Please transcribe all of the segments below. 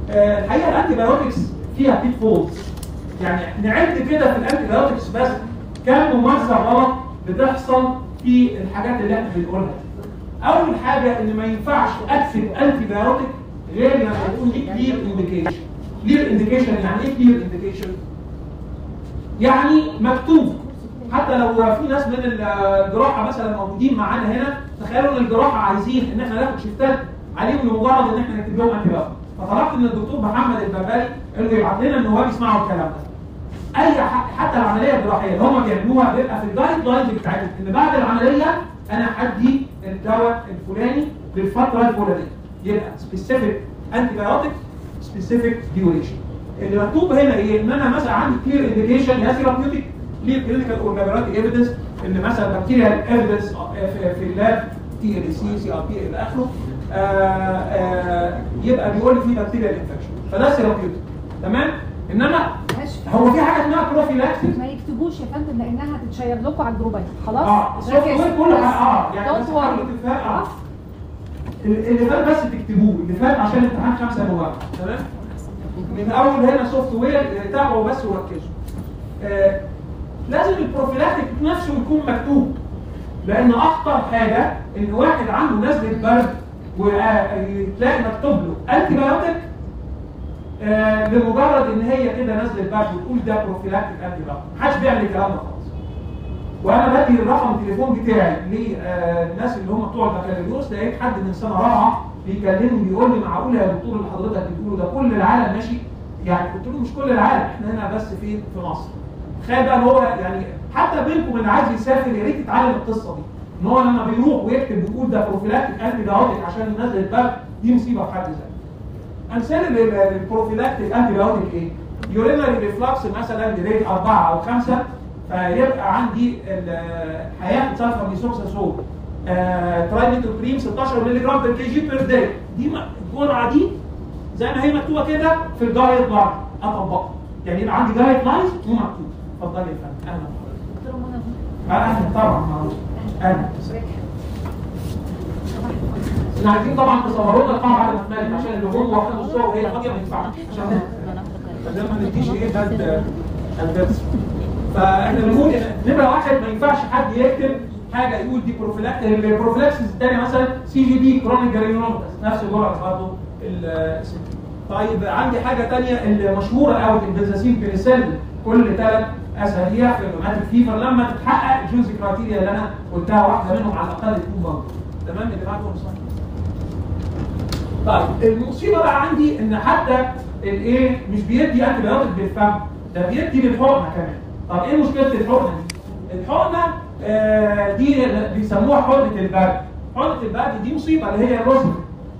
آه، الحقيقه الانتي بايوتكس فيها بيت فولز يعني نعد كده في الانتي بايوتكس بس كم ممارسه غلط بتحصل في الحاجات اللي احنا بنقولها دي. اول حاجه ان ما ينفعش اكتب انتي بايوتك غير لما يكون ليه كلير انديكيشن كلير انديكيشن يعني ايه كلير انديكيشن يعني مكتوب حتى لو في ناس من الجراحه مثلا موجودين معانا هنا تخيلوا ان الجراحه عايزين ان احنا ناخد شيفتات عليهم لمجرد ان احنا نكتب لهم انتي بايوتك فطلبت من الدكتور محمد البابالي انه يبعت لنا النواب يسمعوا الكلام ده اي ح- حتى العمليه الجراحيه اللي هم بيعملوها بيبقى في الجايد لاينز بتاعتهم ان بعد العمليه انا هدي الدواء الفلاني للفتره الفلانيه يبقى سبيسيفيك انتي بايوتيك سبيسيفيك ديوريشن اللي مكتوب هنا ايه ان انا مثلا عندي كلير انديكيشن يا ثيرابيوتيك كلير كلينيكال اورجانيك ايفيدنس ان مثلا بكتيريال ايفيدنس في اللاب تي ال سي سي ار بي الى اخره آه، آه، يبقى بيقول لي في بكتيريال انفكشن فده ثيرابيوتيك تمام انما هو في حاجه اسمها بروفيلاكسيس ما يكتبوش يا فندم لانها هتتشير لكم على الجروبات خلاص اه السوفت وير كله اه يعني بس Don't worry. حاولوا تتفق- اه اللي فات بس تكتبوه اللي فات عشان امتحان 5 نوفمبر تمام من اول هنا سوفت وير تابعوا بس وركزوا آه لازم البروفيلاكتيك نفسه يكون مكتوب لان اخطر حاجه ان واحد عنده نزله برد وتلاقي مكتوب له انتي بايوتيك آه لمجرد ان هي كده نزله برد وتقول ده بروفيلاكتيك انتي بايوتيك محدش بيعمل الكلام ده خالص وانا بدي الرقم التليفون بتاعي للناس اللي هم بتوع البكالوريوس لقيت حد من سنه رابعه بيكلمني بيقول لي معقول يا دكتور اللي حضرتك بتقوله ده كل العالم ماشي يعني قلت له مش كل العالم احنا هنا بس فين في مصر تخيل بقى ان هو يعني حتى بينكم اللي عايز يسافر يا ريت يتعلم القصه دي ان هو لما بيروح ويكتب ويقول ده بروفيلاكتيك انتي بايوتيك عشان ينزل البرد دي مصيبه في حد ذاتها امثال ال- البروفيلاكتيك انتي بايوتيك ايه؟ يورينري ريفلكس مثلا جريد اربعه او خمسه فيبقى عندي ال- هياخد سلفر ميثوكساسول ترايميتوبريم 16 مللي جرام بير كي جي بير داي دي م- الجرعه دي زي ما هي مكتوبه كده في الجايد لاين اطبقها يعني يبقى عندي جايد لاين ومكتوب اتفضلي يا فندم اهلا بحضرتك. دكتور منى آه، اهلا طبعا معروف اهلا احنا عايزين طبعا تصوروا لنا القاعه بعد ما تملك عشان اللي هم واخدين الصور وهي فاضيه ما ينفعش عشان عشان ما نديش ايه هاد الدرس فاحنا بنقول إن نمره واحد ما ينفعش حد يكتب حاجه يقول دي بروفيلاكتيك البروفيلاكسيس الثاني مثلا سي جي بي كرونيك جرانيولوماتس نفس الجرعه برضه الاسم طيب عندي حاجه ثانيه المشهوره قوي البنزاسين بينيسيل كل ثلاث اسابيع في الروماتيك فيفر لما تتحقق الجوز كرايتيريا اللي انا قلتها واحده منهم على الاقل تكون موجوده تمام اللي بعده صح طيب المصيبه بقى عندي ان حتى الايه مش بيدي انتي بايوتيك بالفم ده بيدي بالحقنه كمان طب ايه مشكله الحقنه دي؟ الحقنه آه دي بيسموها حقنه البرد حقنه البرد دي مصيبه اللي هي الروزمري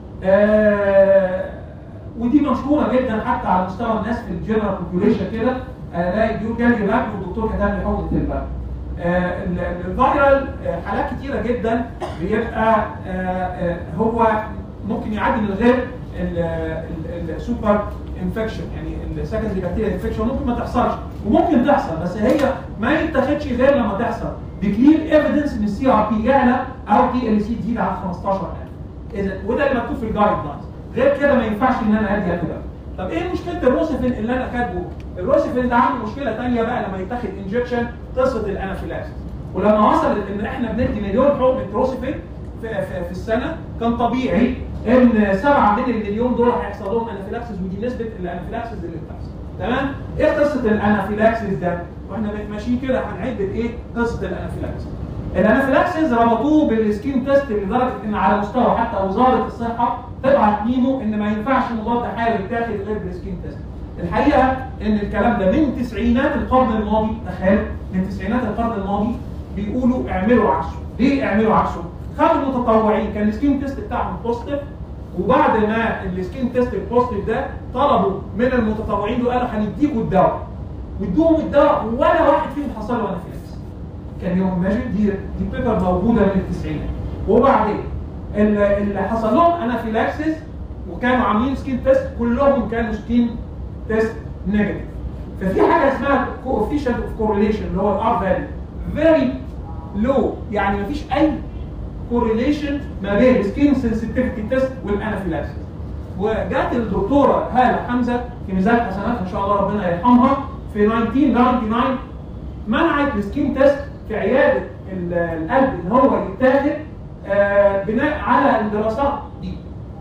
آه ودي مشهوره جدا حتى على مستوى الناس في الجنرال بوبيوليشن كده الاقي بيقول جالي برد والدكتور كتب لي حقنه البرد آه، ال- ال- الفيرال آه، حالات كتيره جدا بيبقى آه، آه، هو ممكن يعدي من غير ال- ال- السوبر انفكشن يعني السكندري بكتيريا انفكشن ممكن ما تحصلش وممكن تحصل بس هي ما يتاخدش غير لما تحصل بكلير ايفيدنس ان السي ار بي يعلى او تي ال سي تزيد عن 15000 اذا وده اللي مكتوب في الجايد لاينز غير كده ما ينفعش ان انا ادي كده طب ايه مشكله الروسيفين اللي انا كاتبه؟ الروسيفين ده عنده مشكله ثانيه بقى لما يتاخد انجكشن قصه الانافيلاكسيس ولما وصلت ان احنا بندي مليون حقنه روسيفين في, في, في السنه كان طبيعي ان سبعه من المليون دول هيحصل لهم انافيلاكسيس ودي نسبه الانافيلاكسيس اللي بتحصل تمام؟ ايه قصه الانافيلاكسيس ده؟ واحنا ماشيين كده هنعد ايه قصه الانافيلاكسيس الانافيلاكسيس ربطوه بالسكين تيست لدرجه ان على مستوى حتى وزاره الصحه تبعت ميمو ان ما ينفعش مضاد حيوي يتاخد غير بالسكين تيست. الحقيقه ان الكلام ده من تسعينات القرن الماضي تخيل من تسعينات القرن الماضي بيقولوا اعملوا عكسه، ليه اعملوا عكسه؟ خدوا المتطوعين كان السكين تيست بتاعهم بوزيتيف وبعد ما السكين تيست البوزيتيف ده طلبوا من المتطوعين دول قالوا هنديكوا الدواء وادوهم الدواء ولا واحد فيهم حصل له انافيلاكسيس. كان يوم ماجد دي دي بيبر موجوده من التسعينات وبعدين اللي اللي حصل لهم انافيلاكسيس وكانوا عاملين سكين تيست كلهم كانوا سكين تيست نيجاتيف ففي حاجه اسمها coefficient اوف كورليشن اللي هو الار فاليو فيري لو يعني مفيش اي كورليشن ما بين السكين سنسيتيفيتي تيست والانافيلاكسيس وجات الدكتوره هاله حمزه في ميزان حسناتها ان شاء الله ربنا يرحمها في 1999 منعت السكين تيست في عياده ال- القلب ان هو يتاخد آه، بناء على الدراسات دي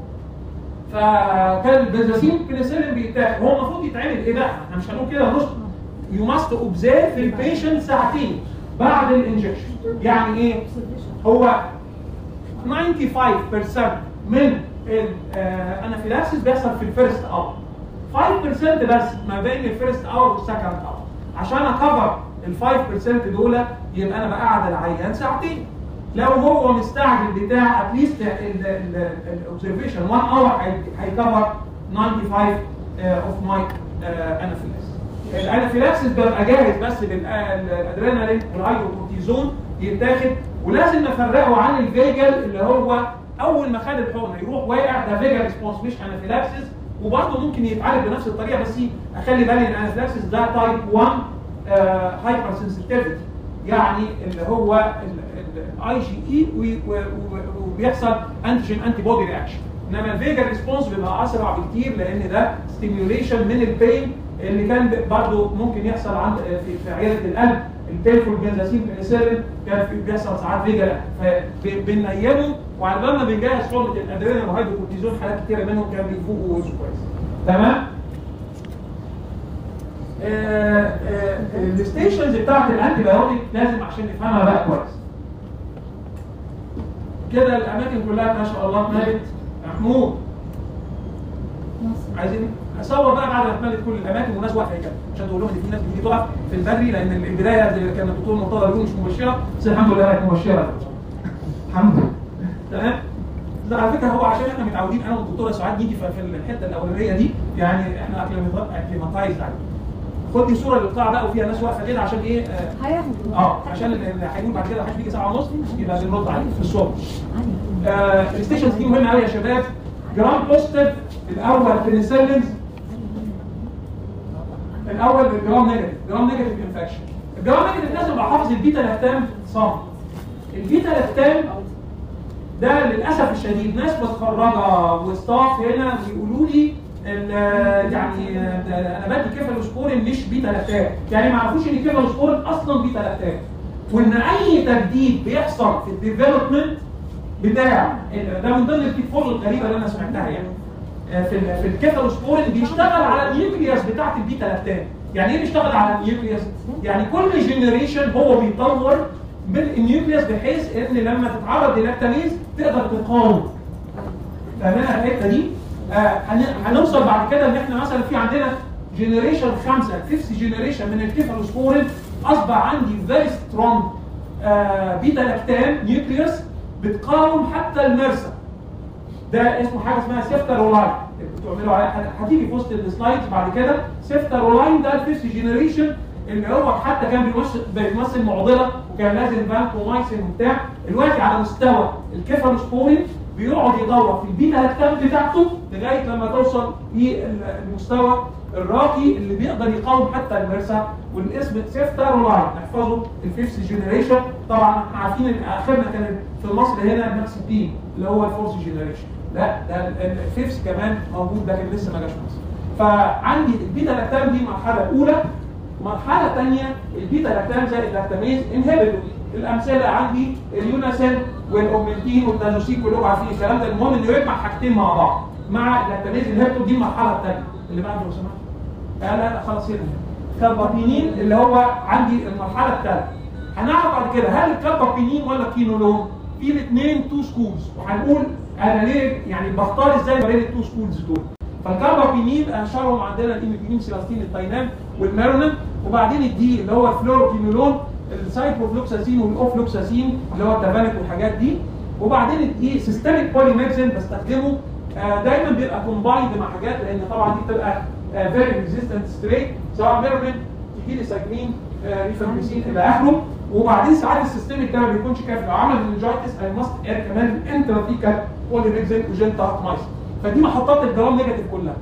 فكان البنزاسين بنسلين بيتاخد هو المفروض يتعمل ايه بقى؟ احنا مش هنقول كده نص يو ماست اوبزيرف البيشنت ساعتين بعد الانجكشن يعني ايه؟ هو 95% من الانافيلاكسيس بيحصل في الفيرست اور 5% بس ما بين الفيرست اور والسكند اور عشان اكفر ال 5% دول يبقى انا بقعد العيان ساعتين لو هو مستعجل بتاع اتليست الاوبزرفيشن 1 اور هيكفر 95 اوف ماي انافيلاكسيس الانافيلاكسيس بيبقى جاهز بس بالادرينالين والهيدروكورتيزون يتاخد ولازم نفرقه عن الفيجل اللي هو اول ما خد الحقنه يروح واقع ده فيجل ريسبونس مش انافيلاكسيس وبرضه ممكن يتعالج بنفس الطريقه بس اخلي بالي ان الانافيلاكسيس ده تايب 1 هايبر سنسيتيفيتي يعني اللي هو الاي جي اي وبيحصل انتيجين انتي بودي رياكشن انما الفيجر ريسبونس بيبقى اسرع بكتير لان ده ستيميوليشن من البين اللي كان برضه ممكن يحصل عند في, في عياده القلب البينفول بنزاسين بنسلين كان في بيحصل ساعات فيجر فبننيمه وعلى بال ما بنجهز حقنه الادرينال وهيدروكورتيزون حالات كتيره منهم كانوا بيفوقوا ويمشوا كويس تمام الستيشنز بتاعت الانتي بايوتيك لازم عشان نفهمها بقى كويس كده الاماكن كلها ما شاء الله اتملت محمود عايزين اصور بقى بعد ما اتملت كل الاماكن والناس واقفه كده عشان تقول لهم ان في ناس بتيجي تقف في البري لان البدايه زي كان الدكتور مرتضى بيقول مش مبشره بس الحمد لله كانت مبشره الحمد لله تمام لا على فكره هو عشان احنا متعودين انا والدكتوره سعاد نيجي في في الحته الاولانيه دي يعني احنا اكليماتايز عليه خد دي صوره للقاعه بقى وفيها ناس واقفه كده عشان ايه اه, هياخد آه عشان اللي هيقول بعد كده محدش بيجي ساعه ونص يبقى بنرد عليه في الصور آه الستيشنز دي مهمه قوي يا شباب جرام بوزيتيف الاول بنسلينز الاول الجرام نيجاتيف جرام نيجاتيف انفكشن الجرام نيجاتيف لازم ابقى حافظ البيتا لاكتام صم البيتا لاكتام ده للاسف الشديد ناس متخرجه وستاف هنا بيقولوا لي ال- يعني ده انا بدي كيفالوسبورين مش بيتا لاكتام يعني ما يعرفوش ان كيفالوسبورين اصلا بيتا لاكتام وان اي تجديد بيحصل في الديفلوبمنت بتاع ده من ضمن البيتفول الغريبه اللي انا سمعتها يعني آه، في ال- في الكيفالوسبورين بيشتغل على النيوكليوس بتاعت البيتا لاكتام يعني ايه بيشتغل على النيوكليوس يعني كل جنريشن هو بيطور من النيوكليوس بحيث ان لما تتعرض للاكتاميز تقدر تقاوم فاهمينها الحته دي آه هن- هنوصل بعد كده ان احنا مثلا في عندنا جنريشن خمسه فيفث جنريشن من الكيفالوسبورين اصبح عندي فيري سترونج بيتا لاكتام نيوكليوس بتقاوم حتى المرسى ده اسمه حاجه اسمها سيفتارولاين بتعملوا عليها هتيجي في وسط السلايدز بعد كده سيفتارولاين ده الفيفث جنريشن اللي هو حتى كان بيمثل بيمثل معضله وكان لازم فانكومايسين وبتاع دلوقتي على مستوى الكيفالوسبورين بيقعد يدور في البيتا لاكتام بتاعته لغايه لما توصل للمستوى الراقي اللي بيقدر يقاوم حتى المرسى والاسم سيفتارولاين نحفظه الفيفث جنريشن طبعا احنا عارفين ان اخرنا كان في مصر هنا الماكسبين اللي هو الفورث جنريشن لا ده ال- الفيفث كمان موجود لكن لسه ما جاش مصر فعندي البيتا لاكتام دي مرحله اولى مرحله ثانيه البيتا لاكتام زائد اللاكتاميز انهبيتور الامثله عندي اليوناسين والاومنتين والتازوسين كلهم عارفين الكلام ده المهم انه يجمع حاجتين مع بعض مع اللاكتاميز انهبيتور دي المرحله الثانيه اللي بعده لو سمحت لا لا لا خلاص هنا كاربابينين اللي هو عندي المرحله الثالثه هنعرف بعد كده هل الكاربابينين ولا كينولون في الاثنين تو سكولز وهنقول انا ليه يعني بختار ازاي ما بين التو سكولز دول فالكاربابينين اشهرهم عندنا الايميبينين سيلاستين التاينام والميرونين وبعدين الدي اللي هو الفلوروكينولون السايكلوفلوكساسين والاوفلوكساسين اللي هو التبانك والحاجات دي وبعدين الايه سيستميك بولي ميديسن بستخدمه آه، دايما بيبقى كومبايند مع حاجات لان طبعا دي بتبقى فيري ريزيستنت ستريت سواء ميرونين تيجي لي سايكلين ريفامبيسين الى اخره وبعدين ساعات السيستميك ده ما بيكونش كافي لو عمل منجايتس اي ماست اد كمان الانترافيكال بوليميكزين وجنتاكمايسين فدي محطات الجرام نيجاتيف كلها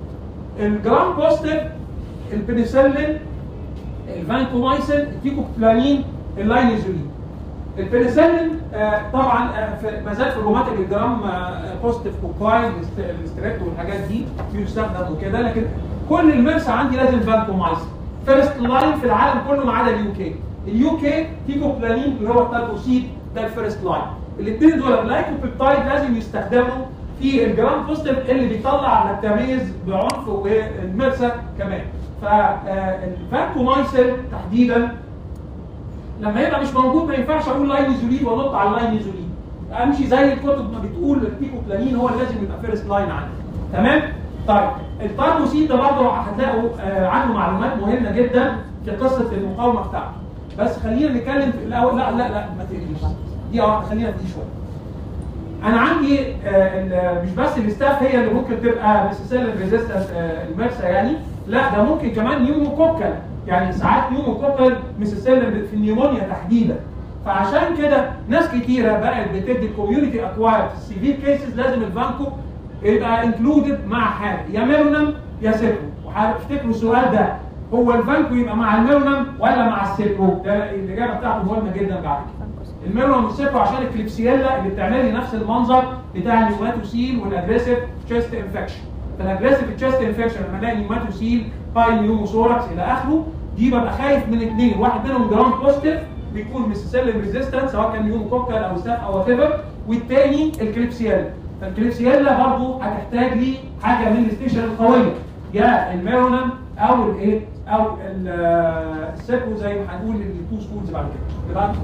الجرام بوزيتيف البنسلين الفانكومايسين التيكوبلانين اللاينيزولين البنسلين آه، طبعا آه، في- ما زال في الروماتيك الجرام بوزيتيف كوكاين الاستريكت والحاجات دي بيستخدم وكده لكن كل المرسى عندي لازم فانكومايسين فيرست لاين في العالم كله ما عدا اليو كي اليو كي تيكوبلانين اللي هو التالبوسيد ده الفيرست لاين الاثنين دول اللايكوبيبتايد لازم يستخدموا في الجرام بوزيتيف اللي بيطلع لاكتاميز بعنف والمرسى كمان فالفانكومايسين تحديدا لما يبقى مش موجود ما ينفعش اقول لاينيزولين وانط على اللاينيزولين امشي زي الكتب ما بتقول التيكوبلانين هو اللي لازم يبقى فيرست لاين عندي تمام طيب التاربوسيد ده برضه هتلاقوا آه، عنه معلومات مهمه جدا في قصه المقاومه بتاعته بس خلينا نتكلم في الاول لا لا لا ما تقلقيش دي واحده خلينا في دي شويه انا عندي آه، ال- مش بس الاستاف هي اللي ممكن تبقى ميسيسيلين ريزيستنس المرسى يعني لا ده ممكن كمان نيوموكوكال يعني ساعات نيوموكوكال ميسيسيلين في النيمونيا تحديدا فعشان كده ناس كتيره بقت بتدي الكوميونتي اكواير في السيفير كيسز لازم الفانكو يبقى انكلودد مع حاجه يا ميرونم يا سيبرو وهتفتكروا السؤال ده هو الفانكو يبقى مع الميرونم ولا مع السيبرو ده الاجابه بتاعته مهمه جدا بعد كده الميرون والسيبرو عشان الكليبسيلا اللي بتعمل لي نفس المنظر بتاع النيوماتوسيل والاجريسيف تشيست انفكشن فالاجريسيف تشيست انفكشن لما الاقي نيوماتوسيل باي نيوموثوركس الى اخره دي ببقى خايف من اثنين واحد منهم جرام بوزيتيف بيكون ميسيسيلين ريزيستنت سواء كان نيوموكوكال او ستاف او وات ايفر والثاني الكليبسيلا فالكليبسيلا برضه هتحتاج لي حاجه من الستيشن القويه يا الميرونم او الايه او ال- آه، السيبرو زي ما هنقول التو سكولز بعد كده تمام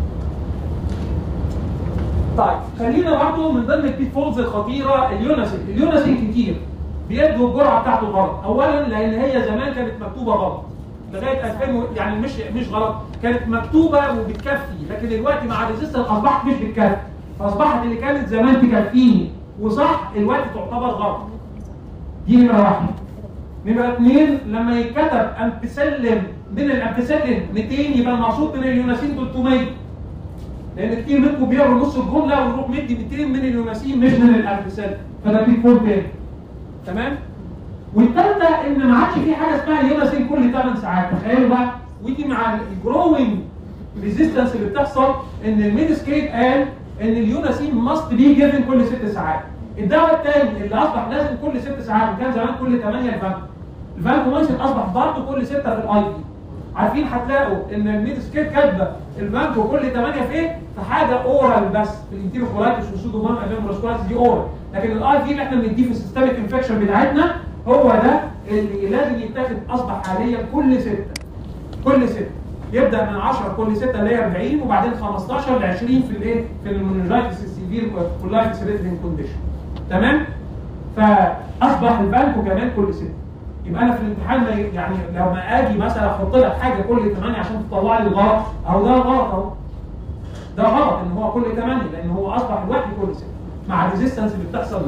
طيب خلينا برضه من ضمن البيت فولز الخطيره اليوناسين اليوناسين كتير بيدوا الجرعه بتاعته غلط اولا لان هي زمان كانت مكتوبه غلط لغايه 2000 و- يعني مش مش غلط كانت مكتوبه وبتكفي لكن دلوقتي مع الريزيستنس اصبحت مش بتكفي فاصبحت اللي كانت زمان تكفيني وصح دلوقتي تعتبر غلط دي نمره واحده نمرة اثنين لما يتكتب امبسلم من الامبسلم 200 يبقى المقصود من اليوناسين 300 لان كتير منكم بيقروا نص الجمله ويروح مدي 200 من اليوناسين مش من الامبسلم فده في فول تاني تمام والثالثه ان ما عادش في حاجه اسمها اليوناسين كل 8 ساعات تخيلوا بقى ودي مع الجروينج ريزيستنس اللي بتحصل ان الميدسكيت قال ان اليوناسين ماست بي جيفن كل 6 ساعات الدواء الثاني اللي اصبح لازم كل 6 ساعات وكان زمان كل 8 الفانكو الفانكومايسين اصبح برضه كل 6 في الاي دي عارفين هتلاقوا ان الميدسكيت كاتبه الفانكو كل 8 في ايه؟ في حاجه اورال بس في الانتيروكولايتس والسودومون ادينومروسكولايتس دي اورال لكن الاي في اللي احنا بنديه في السيستميك انفكشن بتاعتنا هو ده اللي لازم يتاخد اصبح حاليا كل 6 كل 6 يبدا من 10 كل 6 اللي هي 40 وبعدين 15 ل 20 في الايه؟ في المونجايتس السيفير كولايتس ريتنج كونديشن تمام؟ فاصبح البانكو كمان كل 6 يبقى انا في الامتحان ما ي- يعني لو ما اجي مثلا احط لك حاجه كل 8 عشان تطلع لي الغلط اهو ده غلط اهو ده غلط ان هو كل 8 لان هو اصبح لوحده كل 6 مع الريزيستنس اللي بتحصل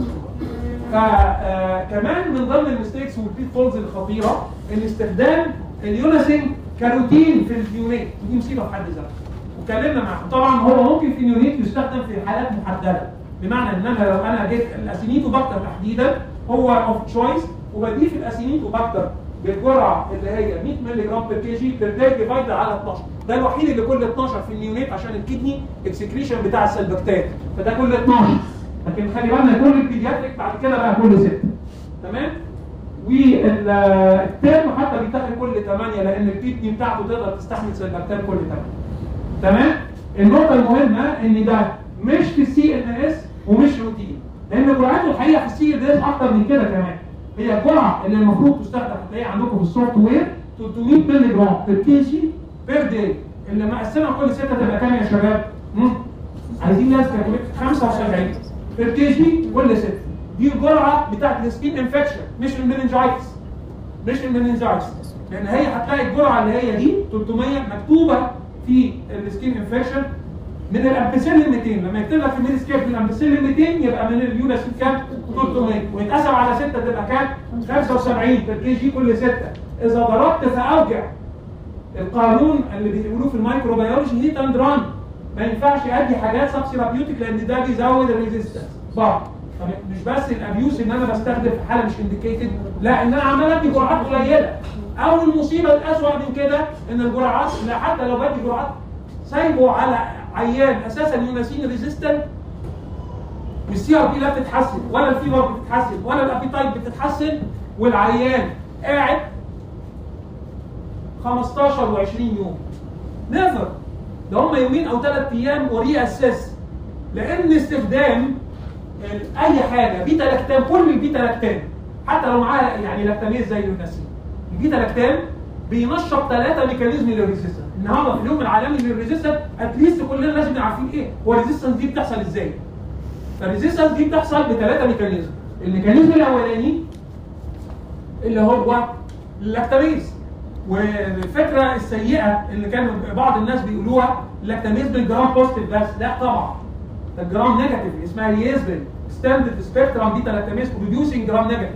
فكمان من ضمن المستيكس والبيت فولز الخطيره ان استخدام اليوناسين كروتين في النيونيت ودي مصيبه في حد ذاتها واتكلمنا معاهم طبعا هو ممكن في النيونيت يستخدم في حالات محدده بمعنى ان انا لو انا جيت الاسينيتوباكتر تحديدا هو اوف تشويس وبضيف الاسينيتوباكتر بالجرعه اللي هي 100 مللي جرام بير كي جي بير داي ديفايد على 12 ده الوحيد اللي كل 12 في النيونيت عشان الكدني اكسكريشن بتاع السلبكتات فده كل 12 لكن خلي بالنا كل البيدياتريك بعد كده بقى كل 6 تمام والترم حتى بيتاخد كل 8 لان الكدني بتاعته تقدر تستحمل سلبكتات كل 8 تمام النقطه المهمه ان ده مش في السي ان اس ومش روتين لان جرعته الحقيقه في السي ان اس اكتر من كده كمان هي الجرعه اللي المفروض تستخدم هتلاقيها عندكم في السوفت وير 300 مللي جرام بير كي جي بير داي اللي مقسمها كل سته تبقى كام يا شباب؟ مم؟ عايزين ناس كالكوليت 75 بير كي جي كل سته دي الجرعه بتاعت السكين انفكشن مش المننجايتس مش المننجايتس لان هي هتلاقي الجرعه اللي هي دي 300 مكتوبه في السكين انفكشن من الامبسيلين 200 لما يكتب لك في الميدسكيب من الامبسيلين 200 يبقى من اليوناسين كام 300 ويتقسم على 6 تبقى كام 75 بير كي جي كل 6 اذا ضربت في اوجع القانون اللي بيقولوه في الميكروبيولوجي هيت اند ران ما ينفعش ادي حاجات سب ثيرابيوتيك لان ده بيزود الريزيستنس بعض مش بس الابيوس ان انا بستخدم في حاله مش انديكيتد لا ان انا عمال ادي جرعات قليله او المصيبه الاسوأ من كده ان الجرعات لا حتى لو بدي جرعات سايبه على عيان اساسا يوناسين ريزيستنت والسي ار بي لا بتتحسن ولا الفيبر بتتحسن ولا الابيتايت بتتحسن والعيان قاعد 15 و20 يوم نيفر ده هم يومين او ثلاث ايام وري اساس لان استخدام ال- اي حاجه بيتا لاكتام كل البيتا لاكتام حتى لو معاه يعني لاكتاميز زي النسيم البيتا لاكتام بينشط ثلاثه ميكانيزم للريزيستنس النهارده في اليوم العالمي للريزيستنس اتليست كلنا لازم نبقى عارفين ايه هو الريزيستنس دي بتحصل ازاي فالريزيستنس دي بتحصل بثلاثه ميكانيزم الميكانيزم الاولاني اللي هو اللاكتاميز والفكره السيئه اللي كان بعض الناس بيقولوها اللاكتاميز بالجرام بوزيتيف بس لا طبعا ده الجرام نيجاتيف اسمها يزبل ستاندرد سبيكترم بيتا لاكتاميز بروديوسنج جرام نيجاتيف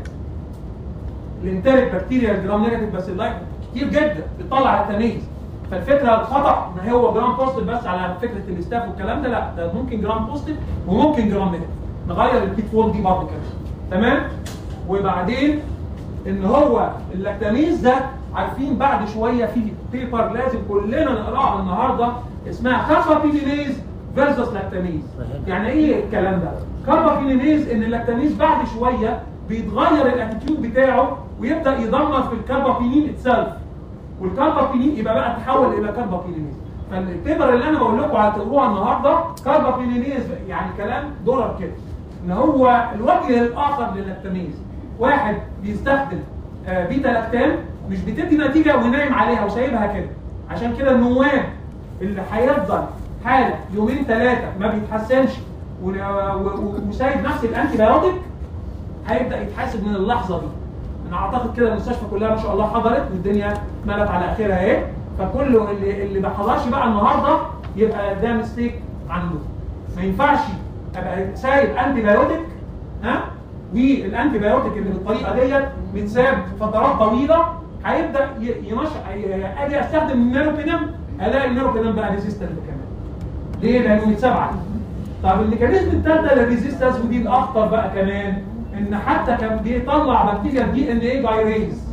الانتريك بكتيريا الجرام نيجاتيف بس اللايك كتير جدا بتطلع لاكتاميز فالفكره الخطا ان هو جرام بوزيتيف بس على فكره الاستاف والكلام ده لا ده ممكن جرام بوزيتيف وممكن جرام نيجاتيف نغير البيت فول دي برضه كده تمام وبعدين ان هو اللاكتاميز ده عارفين بعد شويه في بيبر لازم كلنا نقراها النهارده اسمها كاربابينيز فيرسس لاكتاميز يعني ايه الكلام ده كاربابينيز ان اللاكتاميز بعد شويه بيتغير الاتيتيود بتاعه ويبدا يدمر في الكاربابينين اتسلف والكاربابينين يبقى بقى تحول الى كاربابينيز فالبيبر اللي انا بقول لكم هتقروها النهارده كاربابينيز يعني كلام دولار كده ان هو الوجه الاخر للاكتاميز واحد بيستخدم آه، بيتا لاكتام مش بتدي نتيجه ونايم عليها وسايبها كده عشان كده النوام اللي هيفضل حاله يومين ثلاثه ما بيتحسنش و- و- وسايب نفس الانتي بايوتيك هيبدا يتحاسب من اللحظه دي انا اعتقد كده المستشفى كلها ما شاء الله حضرت والدنيا ملت على اخرها اهي فكل اللي اللي ما حضرش بقى النهارده يبقى ده ميستيك عنده ما ينفعش ابقى سايب انتي بايوتيك ها والانتي بايوتيك اللي بالطريقه ديت بتساب فترات طويله هيبدا ي- ينشط ي- اجي استخدم النيروبينم الاقي النيروبينم بقى ريزيستنت كمان ليه؟ لانه متساب عليه طب الميكانيزم الثالثه للريزيستنس ودي الاخطر بقى كمان ان حتى كان بيطلع بكتيريا الدي ان اي جايريز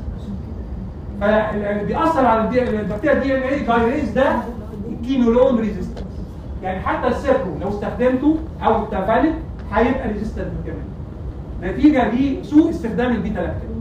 فبيأثر على الدي- البكتيريا الدي ان اي جايريز ده الكينولون ريزيستنس يعني حتى السيركو لو استخدمته او اتفلت هيبقى ريزيستنت كمان نتيجه لسوء استخدام البيتا لاكتام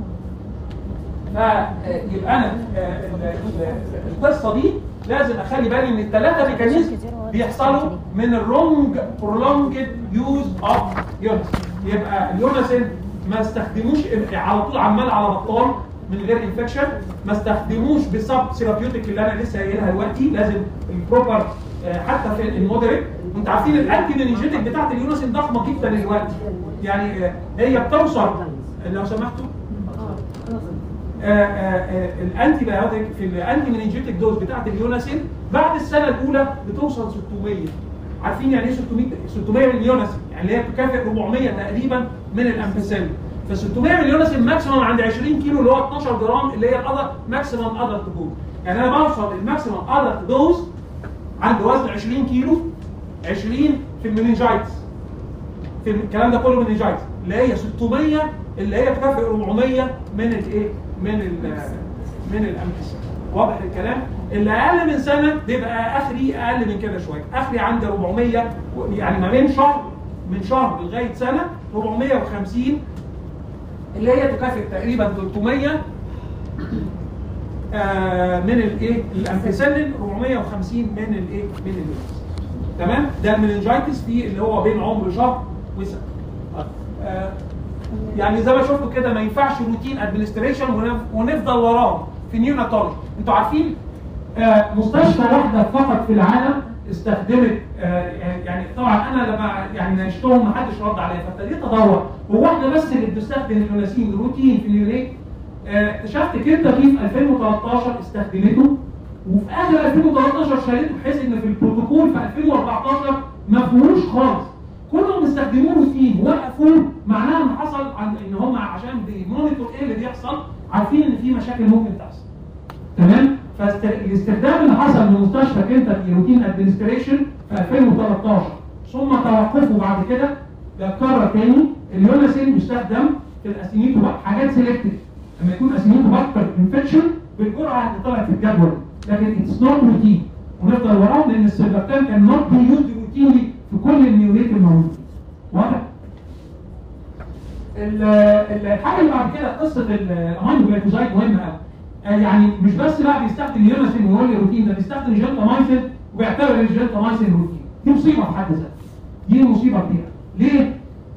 فيبقى انا آه، ال- ال- القصه دي لازم اخلي بالي ان الثلاثه ميكانيزم بيحصلوا من الرونج برولونجد يوز اوف يونس يبقى اليونسين ما استخدموش على طول عمال على بطال من غير انفكشن ما استخدموش بسب ثيرابيوتيك اللي انا لسه قايلها دلوقتي لازم البروبر حتى في المودريت انتوا عارفين الانتي مينيجيتك بتاعت اليونسين ضخمه جدا دلوقتي يعني آه، هي بتوصل لو سمحتوا آه، آه، آه، الانتي بايوتيك في الانتي مننجيتك دوز بتاعت اليوناسين بعد السنه الاولى بتوصل 600 عارفين يعني ايه 600 600 من اليوناسين يعني اللي هي بتكافئ 400 تقريبا من الامبيسين ف 600 من اليوناسين ماكسيمم عند 20 كيلو اللي هو 12 جرام اللي هي الادر ماكسيمم ادلت دوز يعني انا بوصل الماكسيمم ادلت دوز عند وزن 20 كيلو 20 في المننجايتس في الكلام ده كله من الجايز اللي هي 600 اللي هي تكافئ 400 من الايه؟ من ال من الامكس واضح الكلام؟ اللي اقل من سنه بيبقى اخري اقل من كده شويه، اخري عندي 400 و- يعني ما بين شهر من شهر لغايه سنه 450 اللي هي تكافئ تقريبا 300 آه من الايه؟ الامبيسلين 450 من الايه؟ من اليونس. تمام ده المننجايتس في اللي هو بين عمر شهر وسنه آه، يعني زي ما شفتوا كده ما ينفعش روتين ادمنستريشن ونفضل وراه في نيوناتولوجي انتوا عارفين آه، مستشفى واحده فقط في العالم استخدمت آه، يعني طبعا انا لما يعني ناقشتهم ما حدش رد عليا فابتديت ادور هو احنا بس اللي بنستخدم اليوناسين روتين في اليونيك آه، اكتشفت كنتاكي في 2013 استخدمته وفي اخر 2013 شالته بحيث ان في البروتوكول في 2014 ما فيهوش خالص كلهم استخدموه روتين وقفوه معناها ان حصل عن ان هم عشان بيمونيتور ايه اللي بيحصل عارفين ان في مشاكل ممكن تحصل تمام فالاستخدام اللي حصل من مستشفى كنتاكي روتين ادمنستريشن في 2013 ثم توقفوا بعد كده ده اتكرر تاني اليوناسين يستخدم في الاسينيتو حاجات سيلكتيف لما يكون اسينيتو بكتر انفكشن بالجرعه اللي طلعت في الجدول لكن اتس نوت روتين ونفضل وراهم لان السيرفكتان كان نوت بي يوز روتينلي في كل النيوريت الموجودين واضح؟ ال- ال- الحاجه اللي بعد كده قصه الامينو جلايكوزايد مهمه قوي آه يعني مش بس بقى بيستخدم يونسين ويقول لي روتين ده بيستخدم جنتامايسين وبيعتبر الجنتامايسين روتين دي مصيبه في حد ذاتها دي مصيبه كبيره ليه؟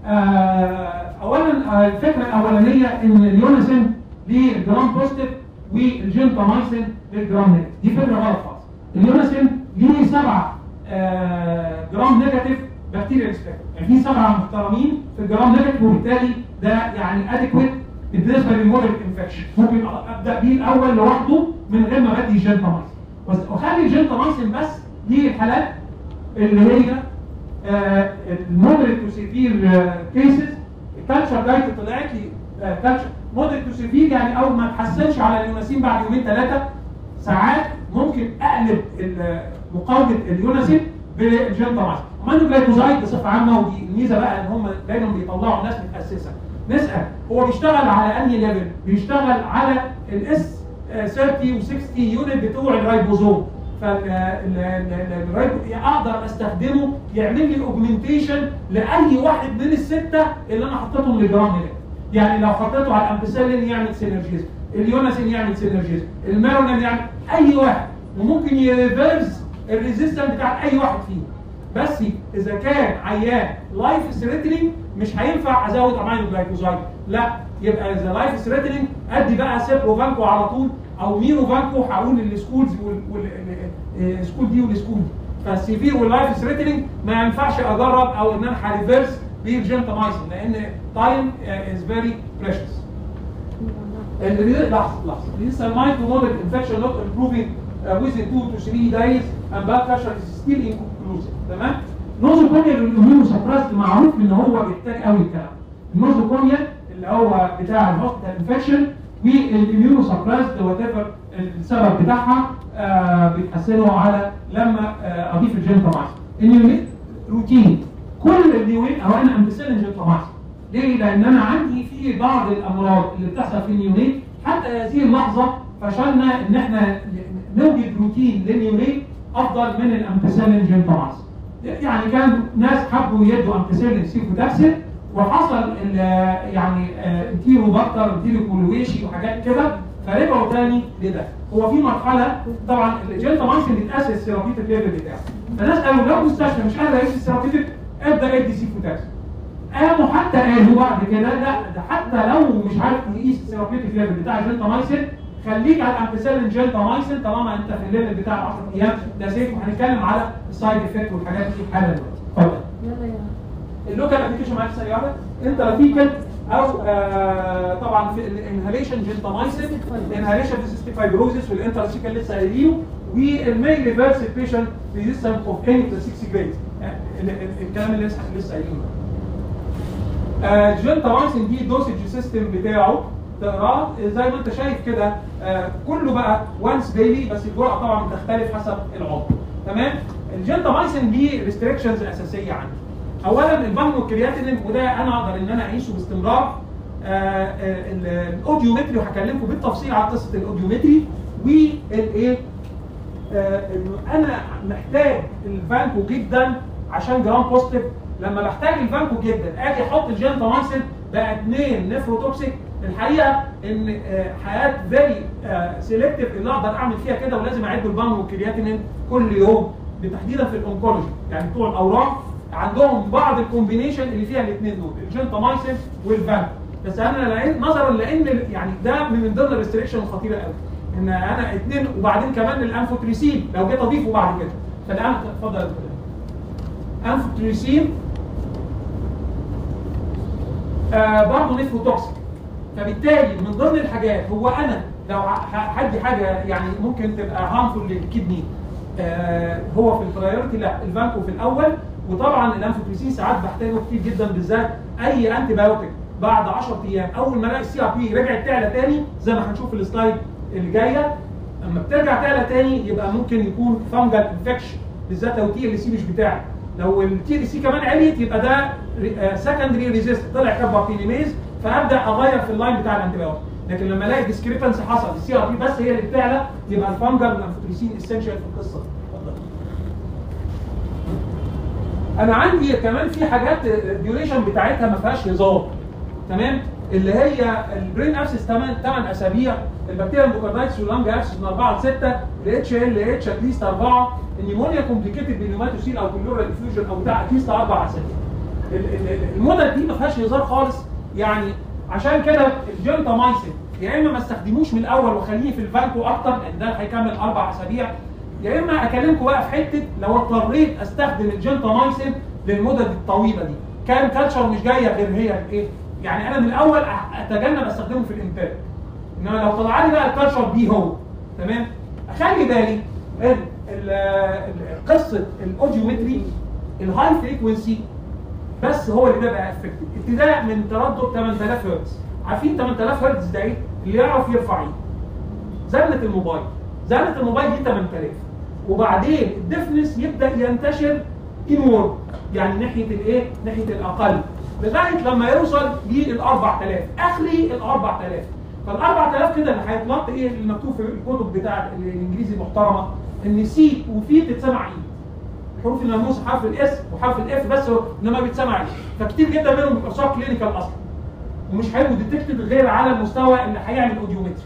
آه اولا آه الفكره الاولانيه ان اليونسين ليه جرام بوزيتيف والجنتامايسين للجرام نيجاتيف دي فكره غلط خالص اليونسين ليه سبعه آه جرام نيجاتيف بكتيريا ريسبكت يعني في سبعه محترمين في الجرام نيجاتيف وبالتالي ده يعني اديكويت بالنسبه للمودريت انفكشن ممكن ابدا بيه الاول لوحده من غير ما بدي جنتامايسين بس واخلي الجنتامايسين بس دي الحالات اللي هي المودريت تو سيفير كيسز الكالتشر جايد طلعت لي كالتشر مودريت تو سيفير يعني اول ما تحسنش على اليوناسين بعد يومين ثلاثه ساعات ممكن اقلب ال- مقاومه اليوناسين بالجنتامايسين امانو جلايكوزايد بصفه عامه ودي الميزه بقى ان هم دايما بيطلعوا ناس متاسسه نسال هو بيشتغل على انهي ليفل؟ بيشتغل على الاس 30 و60 يونت بتوع الرايبوزوم فالرايب اقدر استخدمه يعمل لي اوجمنتيشن لاي واحد من السته اللي انا حطيتهم للجرام هنا يعني لو حطيته على الامبسلين يعمل سينرجيزم اليوناسين يعمل سينرجيزم الميرونين يعمل اي واحد وممكن يريفرس الريزيستنس بتاع اي واحد فيهم بس اذا كان عيان لايف ثريتنينج مش هينفع ازود امينو جلايكوزايد لا يبقى اذا لايف ثريتنينج ادي بقى سيبروفانكو على طول او ميروفانكو هقول السكولز والسكول دي والسكول دي فالسيفير واللايف ثريتنينج ما ينفعش اجرب او ان انا هريفرس بالجنتامايسين لان تايم از فيري بريشس اللي لحظه لحظه لسه مايند موديل انفكشن نوت امبروفينج within 2 to 3 days and blood pressure is still inconclusive تمام نوزوكونيا الاميونو سبريسد معروف ان هو بيحتاج قوي الكلام النوزوكونيا اللي هو بتاع الهوستال انفكشن والاميونو سبريسد وات ايفر السبب بتاعها آه بتحسنه على لما آه اضيف الجنتامايسين النيونيت روتين كل النيونيت او انا امبسلين جنتامايسين ليه؟ لان انا عندي في بعض الامراض اللي بتحصل في النيونيت حتى هذه اللحظه فشلنا ان احنا نوجد روتين للنيونيت افضل من الامبسلين جنتامايسين يعني كان ناس حبوا يدوا امبسلين سيفوتاكسين وحصل ال- يعني انتيرو بكتر انتيرو كولويشي وحاجات كده فرجعوا تاني لده هو في مرحله طبعا الجنتامايسين بيتقاس الثيرابيوتيك ليفل بتاعه فالناس قالوا لو مستشفى مش قادر يقيس الثيرابيوتيك ابدا ادي سيفوتاكسين قاموا حتى قالوا بعد كده لا ده حتى لو مش عارف تقيس الثيرابيوتيك ليفل بتاع الجنتامايسين خليك على الامبسلين جنتامايسين طالما انت في الليفل بتاع 10 ايام ده سيف وهنتكلم على السايد افكت والحاجات دي حالا دلوقتي اتفضل يلا يا اللوكال ابلكيشن معاك سريعه انترافيكال او آه طبعا في الانهاليشن جنتامايسين الانهاليشن في سيستيك فايبروزيس والانتراسيكال لسه قايلينه والميل ريفرس بيشنت ريزيستنت اوف اني 6 جريد الكلام اللي لسه لسه قايلينه جنتامايسين دي الدوسج سيستم بتاعه تقراه زي ما انت شايف كده آه كله بقى وانس ديلي بس الجرعه طبعا بتختلف حسب العمر تمام الجنتامايسين ليه ريستريكشنز اساسيه عندي اولا البانو كرياتينين وده انا اقدر ان انا اعيشه باستمرار آه، آه، ال- الاوديومتري وهكلمكم بالتفصيل على قصه الاوديومتري والايه آه، انه انا محتاج الفانكو جدا عشان جرام بوزيتيف لما بحتاج الفانكو جدا اجي احط الجنتامايسين بقى اثنين نفروتوكسيك الحقيقه ان آه، حياه فيري سيلكتيف اللي اقدر اعمل فيها كده ولازم اعد البانو والكرياتينين كل يوم تحديدا في الانكولوجي يعني بتوع الاورام عندهم بعض الكومبينيشن اللي فيها الاثنين دول الجنتامايسين والفانكو بس انا لقيت نظرا لان يعني ده من ضمن الريستريكشن الخطيره قوي ان انا اثنين وبعدين كمان الانفوتريسين لو جيت اضيفه بعد كده فالان اتفضل يا دكتور. انفوتريسين آه برضه نيفروتوكسيك فبالتالي من ضمن الحاجات هو انا لو ه- هدي حاجه يعني ممكن تبقى هارمفول للكدني آه هو في البرايورتي لا الفانكو في الاول وطبعا الانفوتريسين ساعات بحتاجه كتير جدا بالذات اي انتي بايوتيك بعد 10 ايام اول ما الاقي السي ار بي رجعت تعلى تاني زي ما هنشوف في السلايد اللي جايه اما بترجع تعلى تاني يبقى ممكن يكون فانجل انفكشن بالذات لو تي ال سي مش بتاعي لو التي ال سي كمان عليت يبقى ده سكندري ريزيست طلع كابابينيميز فابدا اغير في اللاين بتاع الانتيبيوتيك لكن لما الاقي ديسكريبنس حصل السي ار بي بس هي اللي بتعلى يبقى الفانجل والانفوتريسين اسينشال في القصه دي اتفضل انا عندي كمان في حاجات الديوريشن بتاعتها ما فيهاش هزار تمام اللي هي البرين ابسس 8 8 اسابيع البكتيريا اندوكاردايتس واللانج ابسس من 4 ل 6 الاتش ال اتش اتليست 4 النيمونيا كومبليكيتد بالنيوماتوسيل او كلورال افيوجن او بتاع اتليست 4 اسابيع ال- ال- ال- المدة دي ما فيهاش هزار خالص يعني عشان كده الجنتامايسين يا اما ما استخدموش من الاول وخليه في الفانكو اكتر لان ده هيكمل اربع اسابيع يا اما اكلمكم بقى في حته لو اضطريت استخدم الجنتامايسين للمدد الطويله دي كان كالتشر مش جايه غير هي ايه يعني انا من الاول أح- اتجنب استخدمه في الامباك انما لو طلع لي بقى الكالتشر دي هو تمام اخلي بالي ان ال- ال- قصه الاوديومتري الهاي فريكونسي بس هو اللي بيبقى افكتيف ابتداء من تردد 8000 هرتز عارفين 8000 هرتز ده ايه؟ اللي يعرف يرفع ايده زنة الموبايل زنة الموبايل دي 8000 وبعدين الديفنس يبدا ينتشر انورد يعني ناحيه الايه؟ ناحيه الاقل لغايه لما يوصل لل 4000 اخلي ال 4000 فال 4000 كده اللي هيتنط ايه اللي مكتوب في الكتب بتاعت الانجليزي المحترمه ان سي وفي تتسمع ايد حروف الناموس حرف الاس وحرف الاف بس هو انما بيتسمع ايه فكتير جدا منهم بيبقى صار كلينيكال اصلا ومش هيبقوا ديتكتد غير على المستوى اللي هيعمل اوديومتري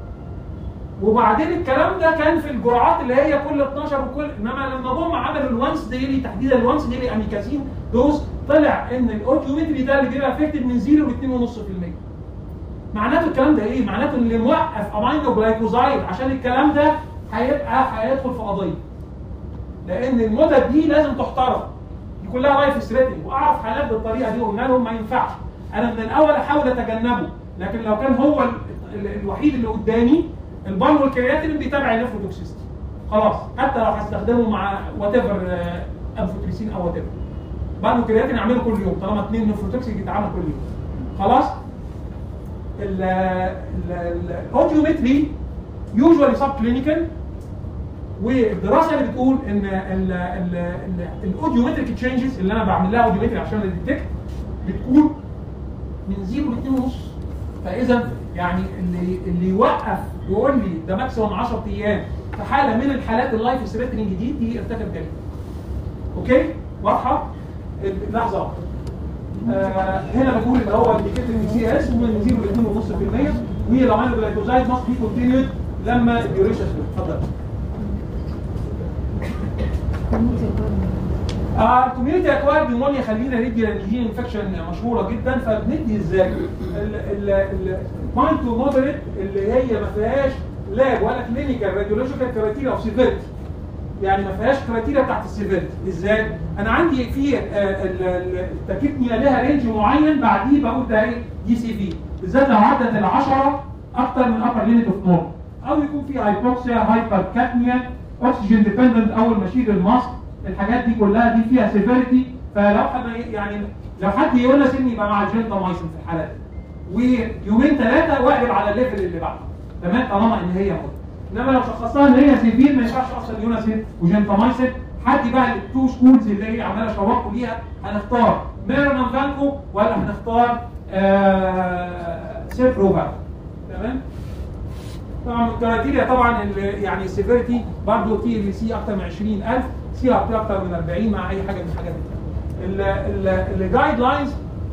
وبعدين الكلام ده كان في الجرعات اللي هي كل 12 وكل انما لما جم عملوا الوانس ديلي تحديدا الوانس ديلي اميكازين دوز طلع ان الاوديومتري ده اللي بيبقى افكتد من 0 ل 2.5% معناته الكلام ده ايه؟ معناته ان اللي موقف امينو جلايكوزايد عشان الكلام ده هيبقى هيدخل في قضيه لان المدد دي لازم تحترم دي كلها لايف ثريتنج واعرف حالات بالطريقه دي قلنا لهم ما ينفعش انا من الاول احاول اتجنبه لكن لو كان هو ال- ال- الوحيد اللي قدامي البان والكرياتين بيتابع النفروتوكسيستي خلاص حتى لو هستخدمه مع وات ايفر انفوتريسين او وات ايفر بان والكرياتين اعمله كل يوم طالما اثنين نفروتوكسيك يتعمل كل يوم خلاص الاوديومتري يوجوالي سب كلينيكال والدراسه اللي بتقول ان الاوديومتريك تشينجز اللي انا بعمل لها اوديومتري عشان اديتكت بتكون من 0 ل 2.5 فاذا يعني اللي اللي يوقف يقول لي ده ماكسيموم 10 ايام في حاله من الحالات اللايف ثريتنج دي دي ارتكب جريمه. اوكي؟ واضحه؟ لحظه واحده. آه هنا بقول ان هو الانديكيتور سي اس من 0 ل 2.5% والامينو جلايكوزايد ماست بي كونتينيود لما الديوريشن اتفضل. آه الكوميونتي اكوارد نيمونيا خلينا ندي لان دي انفكشن مشهوره جدا فبندي ازاي؟ المايند تو مودريت اللي هي ما فيهاش لاب ولا كلينيكال راديولوجيكال كرايتيريا اوف سيفيرتي يعني ما فيهاش كرايتيريا بتاعت السيفيرتي ازاي؟ انا عندي في آه، ال- ال- التاكيتنيا لها رينج معين بعديه بقول ده ايه؟ دي سي في بالذات لو عدت ال 10 اكتر من upper limit اوف نورم او يكون في هايبوكسيا هايبر كاتنيا اكسجين ديبندنت اول ما اشيل الماسك الحاجات دي كلها دي فيها سيفيرتي فلو حد يعني لو حد يقول لنا سن يبقى مع الجنتامايسين في الحالات دي ويومين ثلاثه واقلب على الليفل اللي بعده تمام طالما ان هي موت انما لو شخصتها ان هي سيفير ما ينفعش اصلا يوناسين وجنتامايسين حد بقى التو سكولز اللي هي عمال اشوقكم ليها هنختار ميرونان فانكو ولا هنختار آه سيبروفا تمام طبعا الكرايتيريا طبعا ال- يعني السيفيريتي برضه تي ال سي اكتر من 20000 سي ار بي اكتر من 40 مع اي حاجه من الحاجات دي الجايد لاينز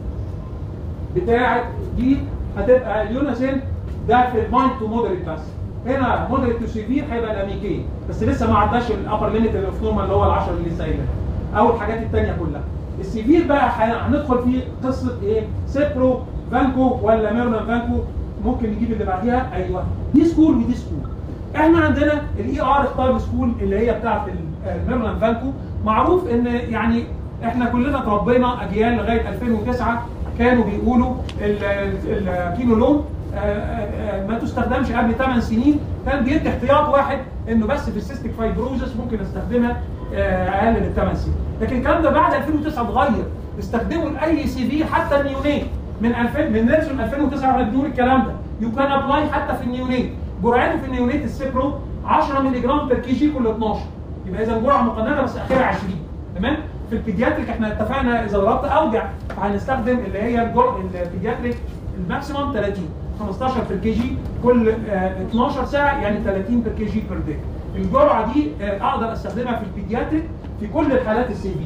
بتاعت دي هتبقى اليوناسين ده في المايند تو مودريت بس هنا مودريت تو سيفير هيبقى الاميكين بس لسه ما عداش الابر ليميت اوف نورمال اللي هو ال 10 اللي لسه قايلها او الحاجات الثانيه كلها السيفير بقى ه- هندخل في قصه ايه سيبرو فانكو ولا ميرنا فانكو ممكن نجيب اللي بعديها ايوه دي سكول ودي سكول احنا عندنا الاي ار اختار السكول اللي هي بتاعت الميرلان فانكو معروف ان يعني احنا كلنا اتربينا اجيال لغايه 2009 كانوا بيقولوا ال- ال- الكينولون آه، آه، آه، ما تستخدمش قبل 8 سنين كان بيدي احتياط واحد انه بس في السيستيك فايبروزس ممكن استخدمها آه، اقل من 8 سنين لكن الكلام ده بعد 2009 اتغير استخدموا لاي سي في حتى النيونين من 2000 من نيلسون 2009 احنا بنقول الكلام ده يو كان ابلاي حتى في النيونين جرعته في النيونيت السيبرو 10 مللي جرام بير كي جي كل 12 يبقى اذا جرعه مقننه بس اخرها 20 تمام في البيدياتريك احنا اتفقنا اذا ضربت اوجع فهنستخدم اللي هي الجر... البيدياتريك الماكسيموم 30 15 بير كي جي كل آه 12 ساعه يعني 30 بير كي جي بير داي الجرعه دي آه اقدر استخدمها في البيدياتريك في كل الحالات السيفيه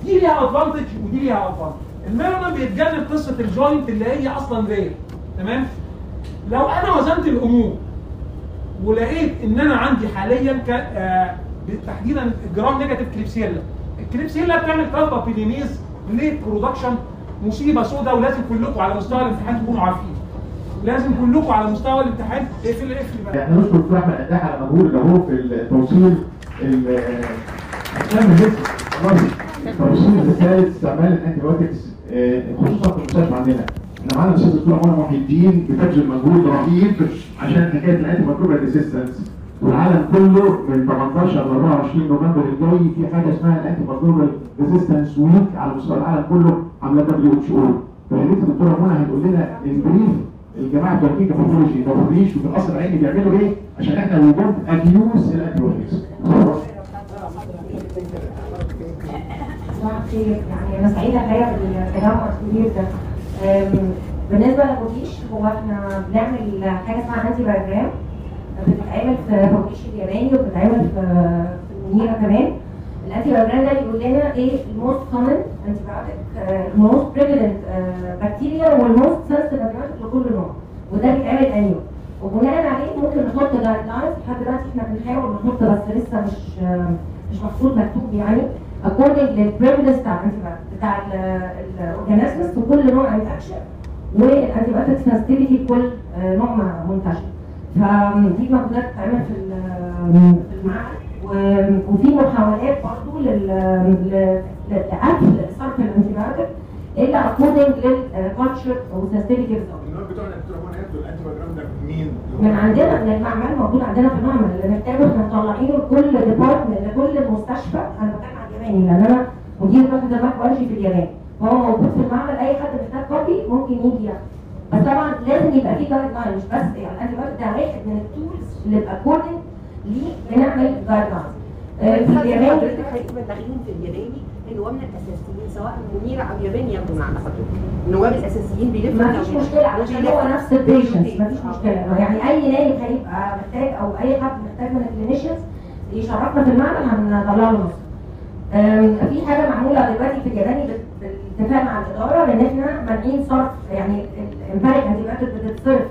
دي ليها ادفانتج ودي ليها ادفانتج الميلانين بيتجنب قصه الجوينت اللي هي اصلا رير تمام لو انا وزنت الامور ولقيت ان انا عندي حاليا ك... آه تحديدا جرام نيجاتيف كليبسيلا الكليبسيلا بتعمل كالبا بيلينيز ليه برودكشن مصيبه سوداء ولازم كلكم على مستوى الامتحان تكونوا عارفين لازم كلكم على مستوى الامتحان اقفل اقفل بقى يعني نشكر دكتور احمد قداح على مجهود اللي هو في التوصيل ال- اقسام الليست خلاص توصيل رساله استعمال الانتيبيوتكس آه، خصوصا في المستشفى عندنا احنا معانا الاستاذ الدكتور منى محي الدين بتبذل مجهود رهيب عشان حكايه الانتي ميكروبيال ريزيستنس والعالم كله من 18 ل 24 نوفمبر الجاي في حاجه اسمها الانتي ميكروبيال ريزيستنس ويك على مستوى العالم كله عامله دبليو اتش او فيا ريت الدكتوره منى هتقول لنا ان بريف الجماعه بتوع الكيكه باثولوجي ما بيقوليش وفي القصر العيني بيعملوا ايه عشان احنا وي دونت ابيوز الانتيبيوتكس صباح الخير يعني انا سعيده الحقيقه بالتجمع الكبير ده أم، بالنسبه للبوتيش هو احنا بنعمل حاجه اسمها انتي بايوجرام بتتعمل في بوتيش الياباني وبتتعمل في في المنيره كمان الانتي بايوجرام ده بيقول لنا ايه الموست كومن انتي بايوتيك الموست بريفلنت بكتيريا والموست سنسيتيف انتي لكل نوع وده بيتعمل انيو وبناء عليه ممكن نحط جايد لاينز لحد دلوقتي احنا بنحاول نحط بس لسه مش مش مفروض مكتوب يعني according للبريفلنس بتاع الانتيبيوتيك بتاع الاورجانيزمز في كل نوع انفكشن والانتيبيوتيك سنسيتيفيتي لكل آه، نوع م- منتشر فدي مجهودات بتتعمل في ال- في المعهد و- وفي محاولات برضه لل ل- لقتل صرف الانتيبيوتيك الا according للكالتشر وسنسيتيفيتي results. النوع بتوعنا دكتور هو هياخدوا الانتي بايوجرام ده من مين؟ من عندنا من المعمل موجود عندنا في المعمل اللي محتاجه احنا مطلعينه لكل ديبارتمنت لكل مستشفى انا بتكلم عن الياباني لان انا مدير وحده المايكروبيولوجي في اليابان فهو موجود في المعمل اي حد محتاج كوبي ممكن يجي ياخد بس طبعا لازم يبقى في جايد لاين مش بس يعني الانتي بايوتيك ده واحد من التولز اللي يبقى كودنج ليه بنعمل جايد لاين في اليابان هيبقى داخلين في الياباني النواب الاساسيين سواء منيره او ياباني ياخدوا معنا حضرتك النواب الاساسيين بيلفوا ما فيش مشكلة علشان هو نفس البيشنس ما فيش مشكلة يعني أي نايب هيبقى محتاج أو أي حد محتاج من الكلينيشنز يشرفنا في المعمل هنطلع له نص. أم، في حاجة معمولة دلوقتي في الياباني بال- بالاتفاق مع الإدارة إن إحنا مانعين صرف يعني الامبارك أنتيبيوتيك بتتصرف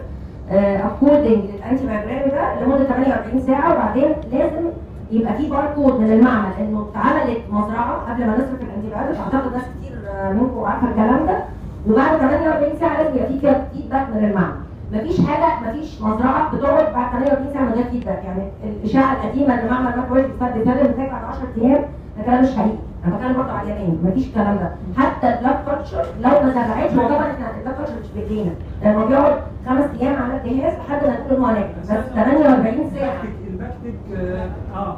اكوردنج للانتي بايوجرام ده لمدة 48 ساعة وبعدين لازم يبقى في باركود من المعمل انه اتعملت مزرعه قبل ما نصرف الانتيبيوتيك اعتقد ناس كتير آه، منكم عارفه الكلام ده وبعد 48 ساعه لازم يبقى في كده فيدباك من المعمل مفيش حاجه مفيش مزرعه بتقعد بعد 48 ساعه من غير فيدباك يعني الاشاعه القديمه ان معمل ماكرويد بيستخدم بيسلم نتائج بعد 10 ايام ده كلام مش حقيقي انا بتكلم برضه على اليابان مفيش الكلام ده حتى البلاد كلتشر لو ما زرعتش هو طبعا احنا البلاد كلتشر مش بايدينا لانه بيقعد خمس ايام على الجهاز لحد ما نقول ان هو ناجح بس 48 ساعه البكتك اه اه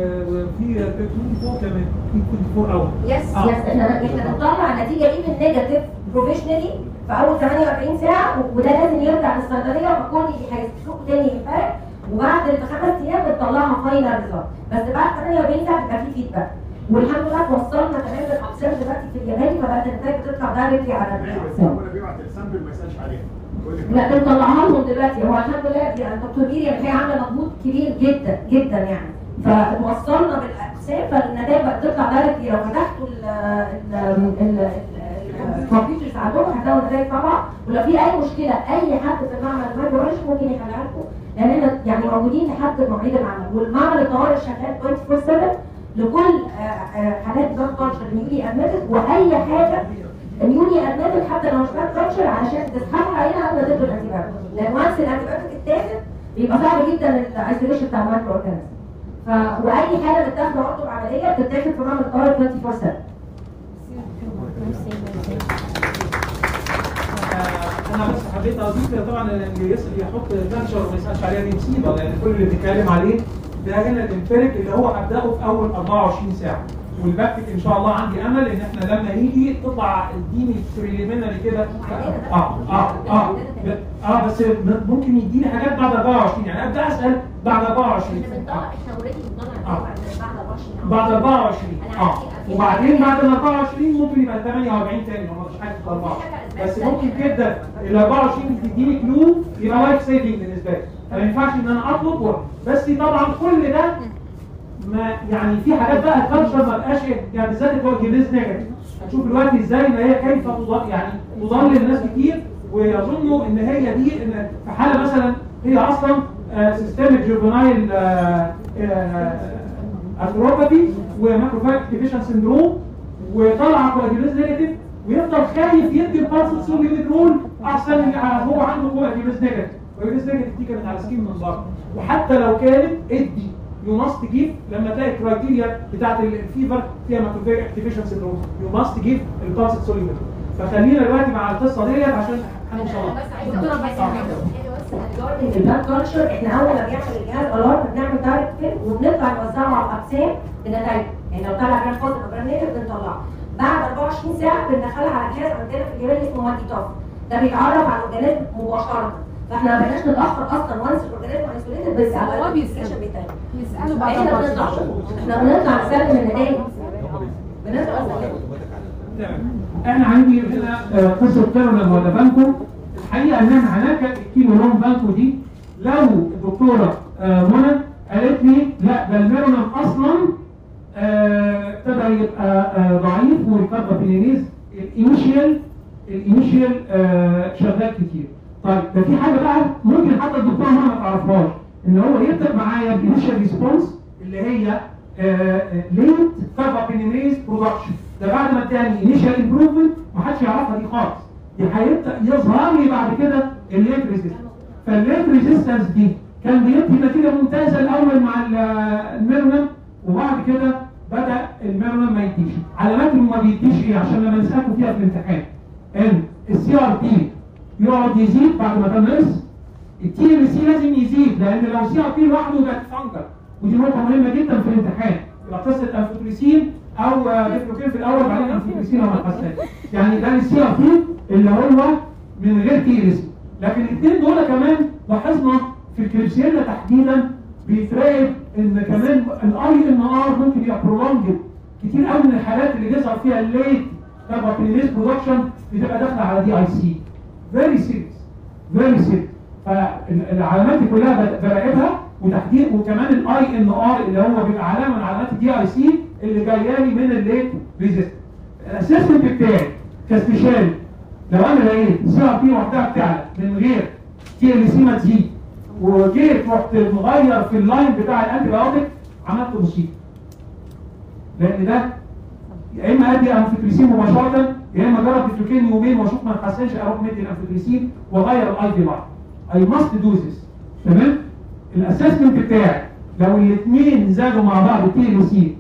وفي 24 كمان في 24 اور يس آه. يس احنا احنا بنطلع النتيجه دي بالنيجاتيف بروفيشنالي في اول 48 ساعه و- وده لازم يرجع للصيدليه وكل هيسلكوا تاني الفرق وبعد خمس ايام بنطلعها فاينل ريزلت بس بعد 48 ساعه بيبقى في فيدباك والحمد لله توصلنا كمان للاقسام دلوقتي في اليابان فبقت النتائج بتطلع دايركتلي على ماشي بس الاقسام هو اللي بيبعت السامبل ما يسالش عليها يقول لك لا بنطلعها لهم دلوقتي هو الحمد لله يعني الدكتور ميريام هي عامله مجهود كبير جدا جدا يعني فتوصلنا بالاقسام فالنتائج بقت تطلع دايركتلي لو فتحتوا ال ال ال الكمبيوترز عندهم هتلاقوا النتائج طبعا ولو في اي مشكله اي حد في المعمل المايكروبيولوجي ممكن يحلها لكم لان احنا يعني موجودين لحد مواعيد المعمل والمعمل الطوارئ شغال 24/7 لكل آه، آه، حالات بلاد كلتشر نيولي ادمتد واي حاجه نيولي ادمتد حتى لو مش بلاد كلتشر علشان تسحبها عليها قبل ما تدوا الانتيبيوتيك لان وانس الانتيبيوتيك اتاخد بيبقى صعب جدا الايسوليشن بتاع المايكرو اورجانيزم ف واي حاجه بتاخد برضه العمليه بتتاخد في معمل الطوارئ 24/7 آه، انا بس حبيت اضيف طبعا اللي يسال يحط كانشر وما يسالش عليها دي مصيبه لان كل اللي بنتكلم عليه ده هنا الامبيريك اللي هو هبداه في اول 24 ساعه والباكتك ان شاء الله عندي امل ان احنا لما يجي تطلع اديني بريليمينري كده اه اه اه اه بس ممكن يديني حاجات بعد 24 يعني ابدا اسال بعد 24 احنا بنطلع احنا اوريدي بنطلع آه. بعد 24 بعد 24 اه وبعدين بعد ال 24 ممكن يبقى 48 تاني هو مفيش حاجه في 4 بس ممكن جدا ال 24 تديني كلو يبقى لايف سيفنج بالنسبه لي فما ينفعش ان انا اطلب و- بس طبعا كل ده ما يعني في حاجات بقى الكالتشر ما بقاش يعني بالذات اللي هو جليز نيجاتيف هتشوف دلوقتي ازاي ان هي كيف تضل يعني تضلل ناس كتير ويظنوا ان هي دي ان في حاله مثلا هي اصلا سيستميك جوفنايل ارثروباثي وماكروفاج اكتيفيشن سندروم وطلع كواجيوليز نيجاتيف ويفضل خايف يدي البارسل سوليوميدرول احسن من هو عنده كواجيوليز نيجاتيف كواجيوليز نيجاتيف دي كانت على سكين من بره وحتى لو كانت ادي يو ماست جيف لما تلاقي الكرايتيريا بتاعت الفيفر فيها ماكروفاج اكتيفيشن سندروم يو ماست جيف البارسل سوليوميدرول فخلينا دلوقتي مع القصه ديت عشان هنوصل لها. دكتوره بس ان البلاد كلتشر احنا اول ما بيعمل الجهاز الارم بنعمل دايركت فيل وبنطلع نوزعه على الاقسام بنتائج يعني لو طلع جراف بوزيتيف وجراف نيجاتيف بنطلعه بعد 24 ساعه بندخلها على جهاز عندنا في الجبال اسمه مالتي توف ده بيتعرف على الاورجانيزم مباشره فاحنا ما بقيناش نتاخر اصلا وانس الاورجانيزم ايسوليتد بس هو على بيسأل. الابلكيشن بتاعي يسالوا بعد احنا بنطلع احنا بنطلع نسلم النتائج بنطلع نسلم تمام انا عندي هنا آه، قصه كارولين ولا بانكو الحقيقه ان انا هناك الكيلو لون بانكو دي لو الدكتوره آه، منى قالت لي لا ده الميرونم اصلا آه، ابتدى يبقى آه، ضعيف والكاربابينيز الانيشيال الانيشيال آه، شغال كتير طيب ده في حاجه بقى ممكن حتى الدكتوره منى ما تعرفهاش ان هو يبدا معايا بانيشيال ريسبونس اللي هي ليت كاربابينيز برودكشن ده بعد ما اداني انيشال امبروفمنت ما حدش يعرفها دي خالص دي هيبدا يظهر لي بعد كده الليت ريزيستنس فالليت ريزيستنس دي كان بيدي نتيجه ممتازه الاول مع ال- الميرونم وبعد كده بدا الميرونم ما يديش علامات انه ما بيديش ايه عشان لما نسالكم فيها في الامتحان ان السي ار بي يقعد يزيد بعد ما تنقص التي ام سي لازم يزيد لان لو سي ار بي لوحده ده فانكر ودي نقطه مهمه جدا في الامتحان يبقى قصه انفوتريسين او آه، ديفلوكين في الاول بعدين انفوتريسين او الحسان يعني ده السي ار بي اللي هو من غير تي اس لكن الاثنين دول كمان لاحظنا في الكريبسيلا تحديدا بيتراقب ان كمان الاي ان ار ممكن يبقى برولونجد كتير قوي من الحالات اللي بيظهر فيها الليت كاربوكسيليز برودكشن بتبقى داخله على دي اي سي فيري سيريس فيري سيريس فالعلامات دي كلها ب- براقبها وتحديد وكمان الاي ان ار اللي هو بيبقى علامه من علامات الدي اي سي اللي جايه لي من الليت ريزيست الاسسمنت بتاعي كاستشاري لو انا لقيت سي ار بي لوحدها بتعلى من غير تي ال سي ما تزيد وجيت رحت مغير في اللاين بتاع الانتي بايوتيك عملت مصيبه لان ده يا اما ادي انفوتريسين مباشره يا اما اجرب ديفلوكين يومين واشوف ما اتحسنش اروح مدي الانفوتريسين واغير الاي في لاين اي ماست دو ذس تمام الاسسمنت بتاعي لو الاثنين زادوا مع بعض تي ال سي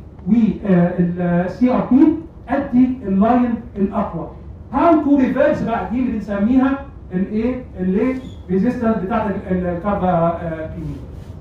والسي ار بي ادي اللاين الاقوى هاو تو ريفيرس بقى دي اللي بنسميها الايه اللي ريزيستنس بتاعت الكاربا بينين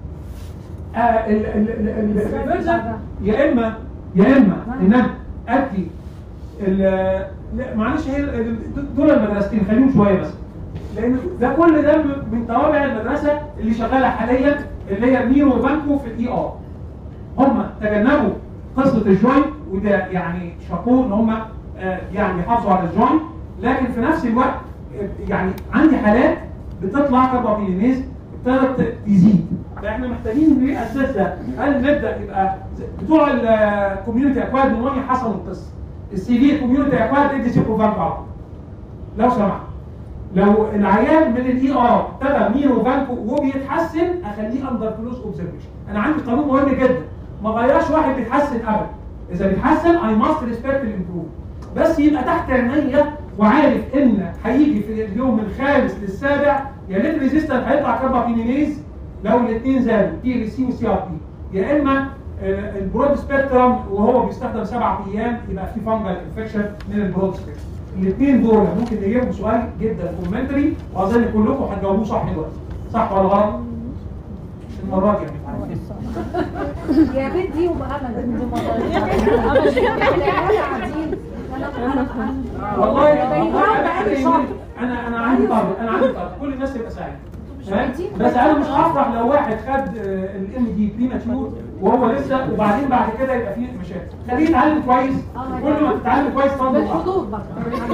الريفيرسال يا اما يا اما ان انا ادي ال- لا، معلش هي ال- دول المدرستين خليهم شويه بس لان ده كل ده من توابع المدرسه اللي شغاله حاليا اللي هي ميرو وبانكو في الاي ار هم تجنبوا قصه الجوينت وده يعني شابوه ان هم آه، يعني يحافظوا على الجوينت لكن في نفس الوقت آه، يعني عندي حالات بتطلع كاربوكسيليز ابتدت تزيد فاحنا محتاجين ناسس ده هل نبدا يبقى ز- بتوع الكوميونتي اكواد نمونيا حصلوا القصه السي في كوميونتي اكواد ادي سيبرو فانكو لو سمحت لو العيان من الاي ار ابتدى ميرو فانكو وبيتحسن اخليه اندر كلوز اوبزرفيشن انا عندي قانون مهم جدا ما غيرش واحد بيتحسن ابدا اذا بيتحسن اي ماست ريسبكت الامبروف بس يبقى تحت عينيا وعارف ان هيجي في اليوم الخامس للسابع يا ليت ريزيستنت هيطلع كاربابينيز لو الاثنين زادوا تي ال سي وسي ار بي يا اما آه، البرود سبيكترم وهو بيستخدم سبع ايام يبقى في فانجل انفكشن من البرود سبيكترم الاثنين دول ممكن نجيبهم سؤال جدا كومنتري واظن كلكم هتجاوبوه صح دلوقتي صح ولا غلط؟ المره دي يعني يا بنتي وبأمل أمل والله والله والله أنا- انا انا عندي طلب انا عندي طلب كل الناس تبقى سعيده فاهم؟ بس انا مش هفرح لو واحد خد الام دي بريماتيور وهو لسه وبعدين بعد كده يبقى فيه مشاكل خليه يتعلم كويس كل ما تتعلم كويس تنضج أكتر. بالحضور برضه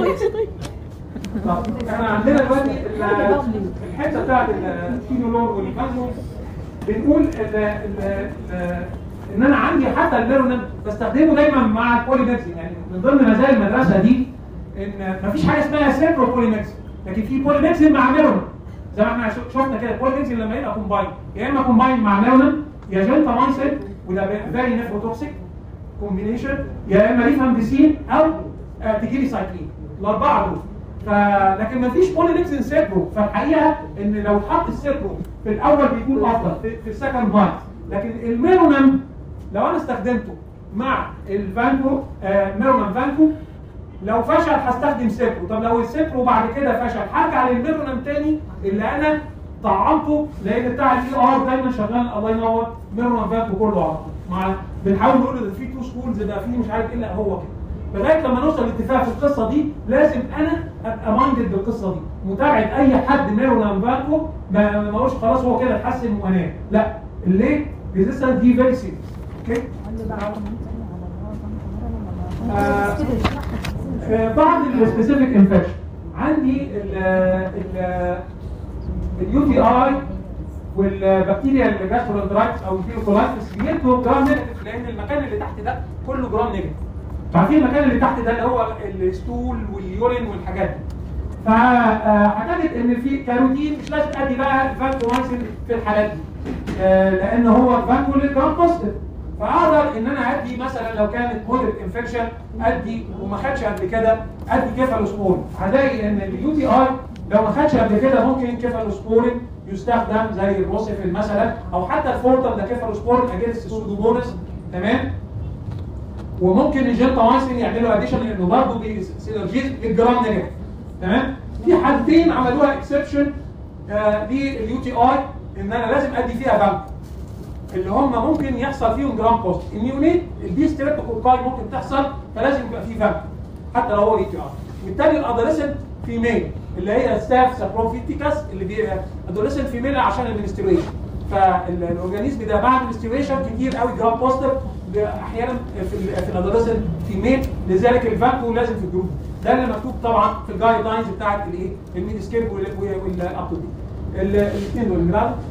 طب احنا عندنا دلوقتي ال- الحته بتاعت الفينولور والفازو بنقول ال- ال- ال- ان انا عندي حتى الميرونم بستخدمه دايما مع البوليميكسين يعني من ضمن مزايا المدرسه دي ان مفيش حاجه اسمها سيبرو بوليميكسين لكن في بوليميكسين مع ميرونم زي ما احنا شو- شفنا كده البوليميكسين لما يبقى كومباين يا اما كومباين مع ميرونم يا جنتامايسين وده فيري نيفروتوكسيك كومبينيشن يا اما ريفامبيسين او آه، تجيلي سايكلين الاربعه دول ف... لكن ما فيش بولينكسين سيبرو فالحقيقه ان لو اتحط السيبرو في الاول بيكون افضل في, في السكند لاين لكن الميرونم لو انا استخدمته مع الفانكو آه ميرونم فانكو لو فشل هستخدم سيبرو طب لو السيبرو بعد كده فشل هرجع للميرونم تاني اللي انا طعمته لان بتاع الاي ار دايما شغال الله ينور ميرونم فانكو كله على طول مع بنحاول نقول ان في تو سكولز ده في مش عارف ايه لا هو كده لغايه لما نوصل لاتفاق في القصه دي لازم انا ابقى مايندد بالقصه دي متابعه اي حد ميرونم فانكو ما ما اقولش خلاص هو كده اتحسن وانام لا الليت ريزيستنس دي فيري سيريس اوكي آه، آه، بعض السبيسيفيك انفكشن عندي ال ال اليو تي اي والبكتيريا الجاسترونترايتس او الفيروكولايتس بيدوا جرام نيجاتيف لان المكان اللي تحت ده كله جرام نيجاتيف فعارفين المكان اللي تحت ده اللي هو الستول واليورين والحاجات دي فهتجد ان في كاروتين مش لازم ادي بقى الفانكومايسين في الحالات دي آه، لان هو الفانكو جرام بوزيتيف فاقدر ان انا ادي مثلا لو كانت مودريت انفكشن ادي وما خدش قبل كده ادي كيفالوسبورين هلاقي ان اليو تي اي لو ما خدش قبل كده ممكن كيفالوسبورين يستخدم زي الروسيفين مثلا او حتى الفورتم ده كيفالوسبورين اجينست السودومونس تمام وممكن الجنتامايسين يعملوا اديشن لانه برضه بسينرجيز للجرام نيجاتيف تمام في حالتين عملوها اكسبشن لليو تي اي ان انا لازم ادي فيها بنك اللي هم ممكن يحصل فيهم جرام بوست النيونيت الدي ستريبتوكوكاي ممكن تحصل فلازم يبقى فيه فاكتور حتى لو هو اي تي ار بالتالي الادوليسنت فيميل اللي هي ستاف سابروفيتيكاس اللي دي ادوليسنت فيميل عشان المنستريشن فالاورجانيزم ده بعد المنستريشن كتير قوي جرام بوستر احيانا في ال في الادوليسنت فيميل لذلك الفاكتور لازم في الجروب ده اللي مكتوب طبعا في الجايد لاينز بتاعت الايه الميديسكيب والابتو الاثنين دول اللي بعده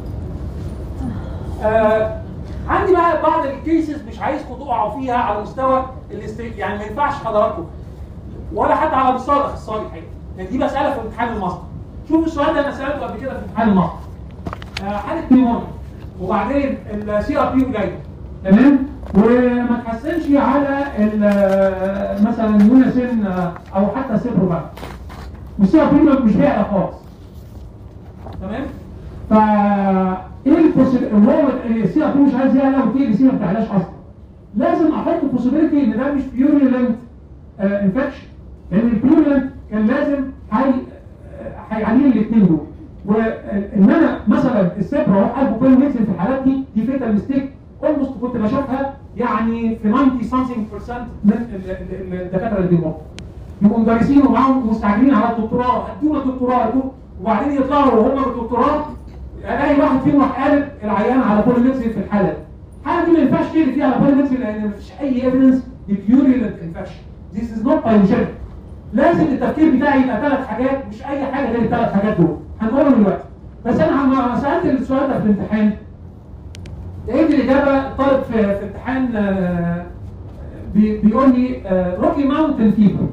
آه عندي بقى بعض الكيسز مش عايزكم تقعوا فيها على مستوى الاستي... يعني ما ينفعش حضراتكم ولا حتى على مستوى الاخصائي الحقيقي يعني دي مساله في امتحان الماستر شوف السؤال ده انا سالته قبل كده في امتحان الماستر آه حاله نيمونيا وبعدين السي ار بي قليل تمام وما تحسنش على ال- مثلا يونسين آه، او حتى سيبرو بقى والسي ار بي مش بيعلى خالص تمام فا ايه البوسيبل هو السي ار بي مش عايز يعلى وتي سي ما بتعلاش اصلا لازم احط بوسيبيليتي ان ده مش بيوريلنت انفكشن لان البيوريلنت كان لازم هي هيعاني الاثنين دول وان انا مثلا السبرة اروح قلبه كل ميكسن في الحالات دي دي فيتال ميستيك اولموست كنت بشوفها يعني في 90 something percent من ال- ال- ال- الدكاتره اللي بيمروا يبقوا مدرسين ومعاهم مستعجلين على الدكتوراه ادونا دكتوراه ادونا وبعدين يطلعوا وهم بالدكتوراه الاقي واحد فيهم راح قالب العيان على بوليميكسين في الحاله دي الحاله دي ما ينفعش تيجي فيها على بوليميكسين لان مفيش اي ايفيدنس ببيوريلنت انفكشن This is not biogenic لازم التفكير بتاعي يبقى ثلاث حاجات مش اي حاجه غير الثلاث حاجات دول هنقولهم دلوقتي بس انا لما سالت السؤال ده في الامتحان لقيت الاجابه الطالب في, في امتحان آه، بي- بيقول لي روكي ماونتن فيبر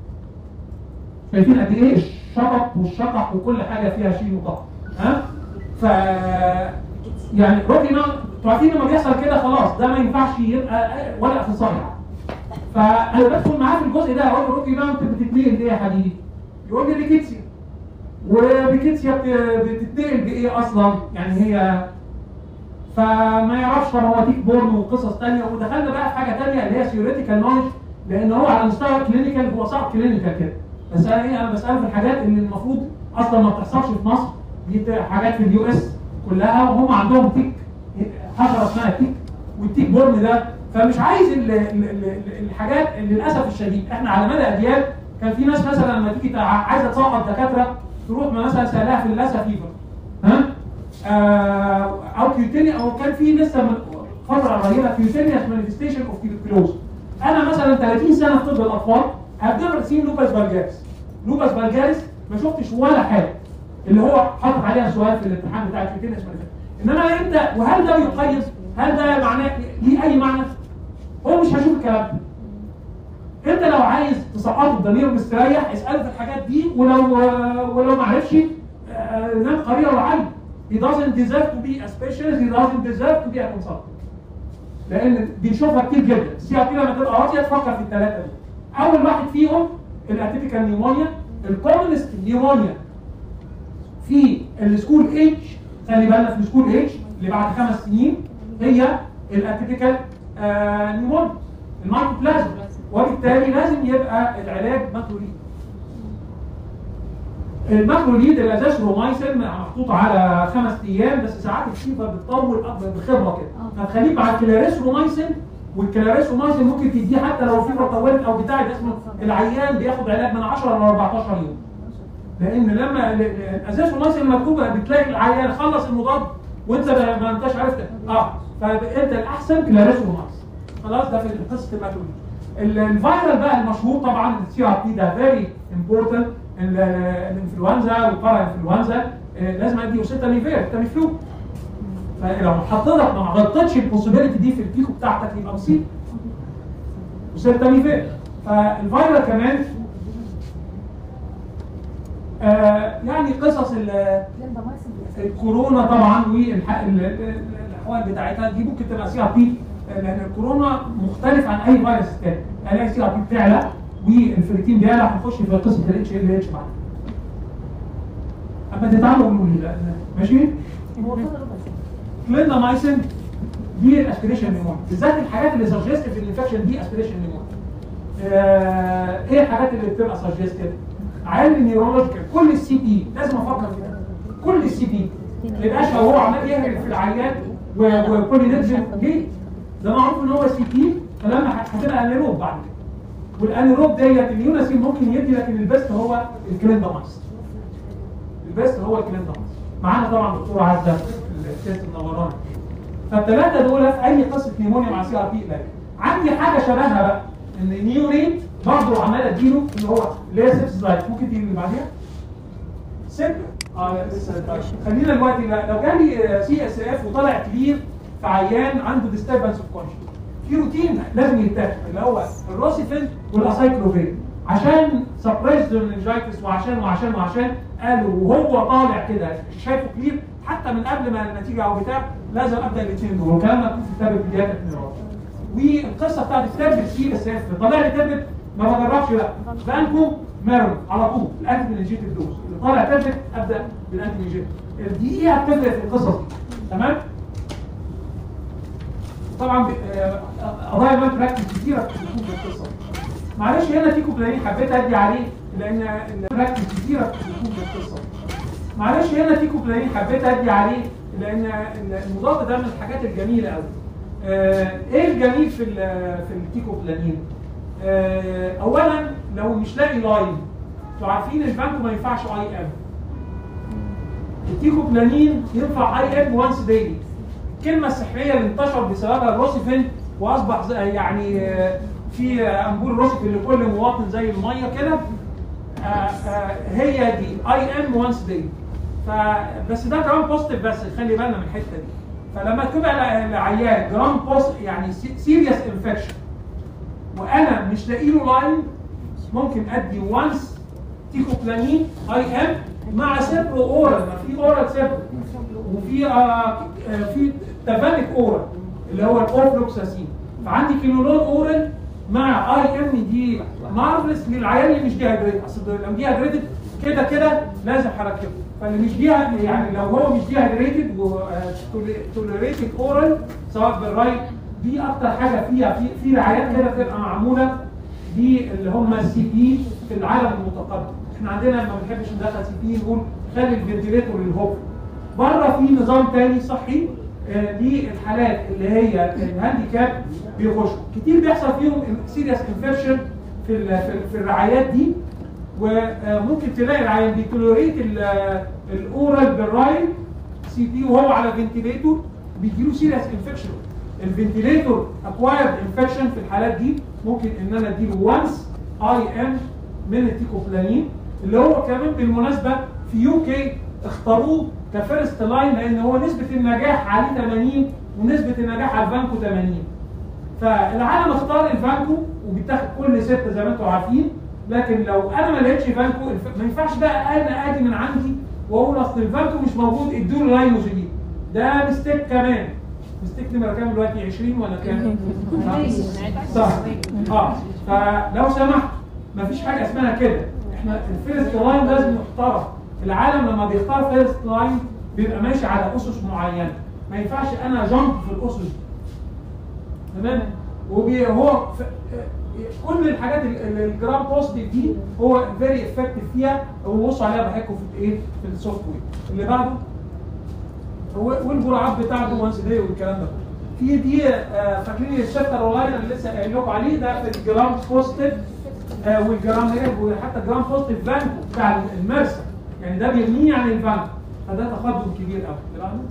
شايفين قد ايه الشطط والشطح وكل حاجه فيها شيء وطق ها ف يعني روكي ماونتن انتوا عارفين لما بيحصل كده خلاص ده ما ينفعش يبقى ولا اخصائي فانا بدخل معاه في الجزء ده اقول له روكي ماونتن بتتنقل بايه يا حبيبي؟ يقول لي ريكيتسيا وبيكيتسيا بت- بتتنقل بايه اصلا؟ يعني هي فما يعرفش طب هو تيك بورن وقصص تانية ودخلنا بقى في حاجه تانية اللي هي ثيوريتيكال نولج لان هو على مستوى كلينيكال هو صعب كلينيكال كده بس انا ايه انا بساله في الحاجات اللي المفروض اصلا ما بتحصلش في مصر دي بت- حاجات في اليو اس كلها وهم عندهم تيك حشره اسمها تيك والتيك بورن ده فمش عايز ال ال ال الحاجات اللي للاسف الشديد احنا على مدى اجيال كان في ناس مثلا لما تيجي تع- عايزه تسقط دكاتره تروح مثلا سالها في اللاسا فيفر ها آه، او كيوتينيا او كان في لسه من فتره قريبه كيوتينيا مانيفستيشن اوف تيبيكلوز انا مثلا 30 سنه في طب الاطفال I've never seen لوباس فالجاريس لوباس فالجاريس ما شفتش ولا حاجه اللي هو حاطط عليها سؤال في الامتحان بتاع الكيوتينيا انما انت وهل ده يقيد هل ده معناه ليه اي معنى؟ هو مش هيشوف الكلام ده انت لو عايز تسقطه بضمير مستريح اساله في الحاجات دي ولو ولو ما عرفش آه، نام قريره وعلي he doesn't deserve to be a specialist he doesn't deserve to be a consultant لان بنشوفها كتير جدا السي ار بي لما تبقى واطيه تفكر في الثلاثه دول اول واحد فيهم الاتيبيكال نيمونيا الكومنست نيمونيا في السكول ايج خلي بالنا في السكول ايج اللي بعد خمس سنين هي الاتيبيكال آه نيمونيا المايكوبلازم وبالتالي لازم يبقى العلاج ماكروليد الماكروليد الازاثرومايسين محطوط على خمس ايام بس ساعات الفيفر بتطول اكبر بخبره كده فتخليك مع الكلاريسرومايسين والكلاريسرومايسين ممكن تديه حتى لو الفيفر طولت او بتاع ده اسمه العيان بياخد علاج من 10 ل 14 يوم لان لما الازاثرومايسين مكتوبه بتلاقي العيان خلص المضاد وانت ما ما انتش عارف ت- اه فانت الاحسن كلاريسرومايسين خلاص ده في قصه الماكروليد ال- الفيرال بقى المشهور طبعا السي ار بي ده فيري امبورتنت الانفلونزا والبارا انفلونزا آه، لازم ادي اوسيتاميفير تاميفلو فلو حضرتك ما غطيتش البوسيبيليتي دي في البيكو بتاعتك يبقى مصيبه اوسيتاميفير فالفيرال كمان آه يعني قصص ال- الكورونا طبعا والاحوال بتاعتها دي ممكن تبقى سي ار بي لان الكورونا مختلف عن اي فيروس تاني الاقي سي ار بي بتعلى والفريتين بيعلى هنخش في قصه الاتش ال اتش بعد اما تتعاملوا قولوا لي لأن- ماشي هو فضل ربع ساعة. كليندامايسين دي الاسبريشن نيمون بالذات الحاجات اللي سجستيف الانفكشن دي اسبريشن نيمون آه ايه الحاجات اللي بتبقى سجستيف عيان النيورولوجيكال كل السي بي لازم افكر في ده كل السي بي ما يبقاش هو عمال يهرب في العيان و- وكل نرجن ليه؟ ده معروف ان هو سي بي فلما ه- هتبقى انيروب بعد كده والانيروب ديت اليوناسين ممكن يدي لكن البيست هو الكليندامايسين البيست هو الكليندامايسين معانا طبعا دكتور عزه الست منورانا فالثلاثه دول في اي قصه نيمونيا مع سي ار بي قليل عندي حاجه شبهها بقى ان نيورين برضه عمال اديله اللي هو اللي هي سيبس لايف ممكن تيجي اللي بعديها سيبل اه لسه طيب. خلينا دلوقتي لا- لو جالي سي اس اف وطلع كبير في عيان عنده ديستربنس اوف كونشس في روتين لازم يتاخد اللي هو الروسيفين والاسايكلوفين عشان سبريس مننجايتس وعشان وعشان وعشان قالوا وهو طالع كده شايفه كبير حتى من قبل ما النتيجه او بتاع لازم ابدا الاثنين دول والكلام ده مكتوب في كتاب البدايات النيورولوجي والقصه بتاعت التابلت سي اس اف طلع لي تابلت ما بجربش لا بانكو ميرون على طول الانتي منجيتك دوز اللي طالع تابلت ابدا بالانتي منجيتك الدقيقه بتفرق في القصص دي تمام طبعا ب- آه، قضايا ما براكتس كتيره بتكون في القصه دي. معلش هنا تيكو بلانين حبيت ادي عليه لان براكتس كتيره بتكون في القصه دي. معلش هنا تيكو بلانين حبيت ادي عليه لان المضاد ده من الحاجات الجميله قوي آه، ايه الجميل في ال- في التيكو بلانين آه، اولا لو مش لاقي لاين انتوا عارفين البانكو ما ينفعش اي ام التيكو بلانين ينفع اي ام وانس دايلي الكلمه السحريه اللي انتشر بسببها الروسيفين واصبح زي- يعني آه، في آه، امبول روسيفين لكل مواطن زي الميه كده آه، آه، هي دي اي ام وانس داي فبس ده جرام بوزيتيف بس خلي بالنا من الحته دي فلما تبقى الع- العيان جرام بوزيتيف يعني سيريس انفكشن وانا مش لاقي له لاين ممكن ادي وانس تيكوبلانين اي ام مع سيبرو اورال ما في اورال سيبرو وفي آه آه، في تافانيك اورال اللي هو الاوفلوكساسين فعندي كيلولون اورال مع اي ام دي مارفلس للعيان اللي مش ديهايدريتد اصل لو ديهايدريتد كده كده لازم هركبه فاللي مش ديها يعني لو هو مش ديهايدريتد وتوليريتد اورال سواء بالرايت دي اكتر حاجه فيها في في رعايات كده بتبقى معموله دي اللي هم السي بي في العالم المتقدم احنا عندنا ما بنحبش ندخل سي بي نقول خلي الفنتيليتور للهوب بره في نظام تاني صحي آه، للحالات اللي هي الهانديكاب بيخشوا كتير بيحصل فيهم سيريس انفكشن في ال- في ال- في الرعايات دي وممكن تلاقي العيان بيتولوريت ال- الاورال بالرايل سي بي وهو على فنتيليتور بيجيله سيريس انفكشن الفنتيليتور اكوايرد انفكشن في الحالات دي ممكن ان انا اديله وانس اي ام من التيكوبلانين اللي هو كمان بالمناسبه في يو كي اختاروه كفيرست لاين لان هو نسبه النجاح عليه 80 ونسبه النجاح على الفانكو 80 فالعالم اختار الفانكو وبيتاخد كل ست زي ما انتم عارفين لكن لو انا ما لقيتش فانكو الف- ما ينفعش بقى انا اجي من عندي واقول اصل الفانكو مش موجود ادوا له لاينوزيلين ده مستيك كمان مستيك نمره كام دلوقتي 20 ولا كام؟ صح اه فلو سمحت مفيش حاجه اسمها كده احنا الفيرست لاين لازم نختار العالم لما بيختار فيرست لاين بيبقى ماشي على اسس معينه ما ينفعش انا جامب في الاسس دي تمام وبي هو ف... كل الحاجات ال- ال- الجرام بوزيتيف دي هو فيري افكتيف فيها وبصوا عليها بحكوا في الايه في السوفت وير اللي بعده هو والجرعات بتاعته وانس داي والكلام ده في دي آه، فاكرين الشابتر اونلاين اللي لسه قايل لكم عليه ده في الجرام بوزيتيف آه، والجرام نيجاتيف وحتى الجرام بوزيتيف فانكو بتاع المرسى يعني ده بيغنيه عن الفانكو فده تقدم كبير قوي اللي بعده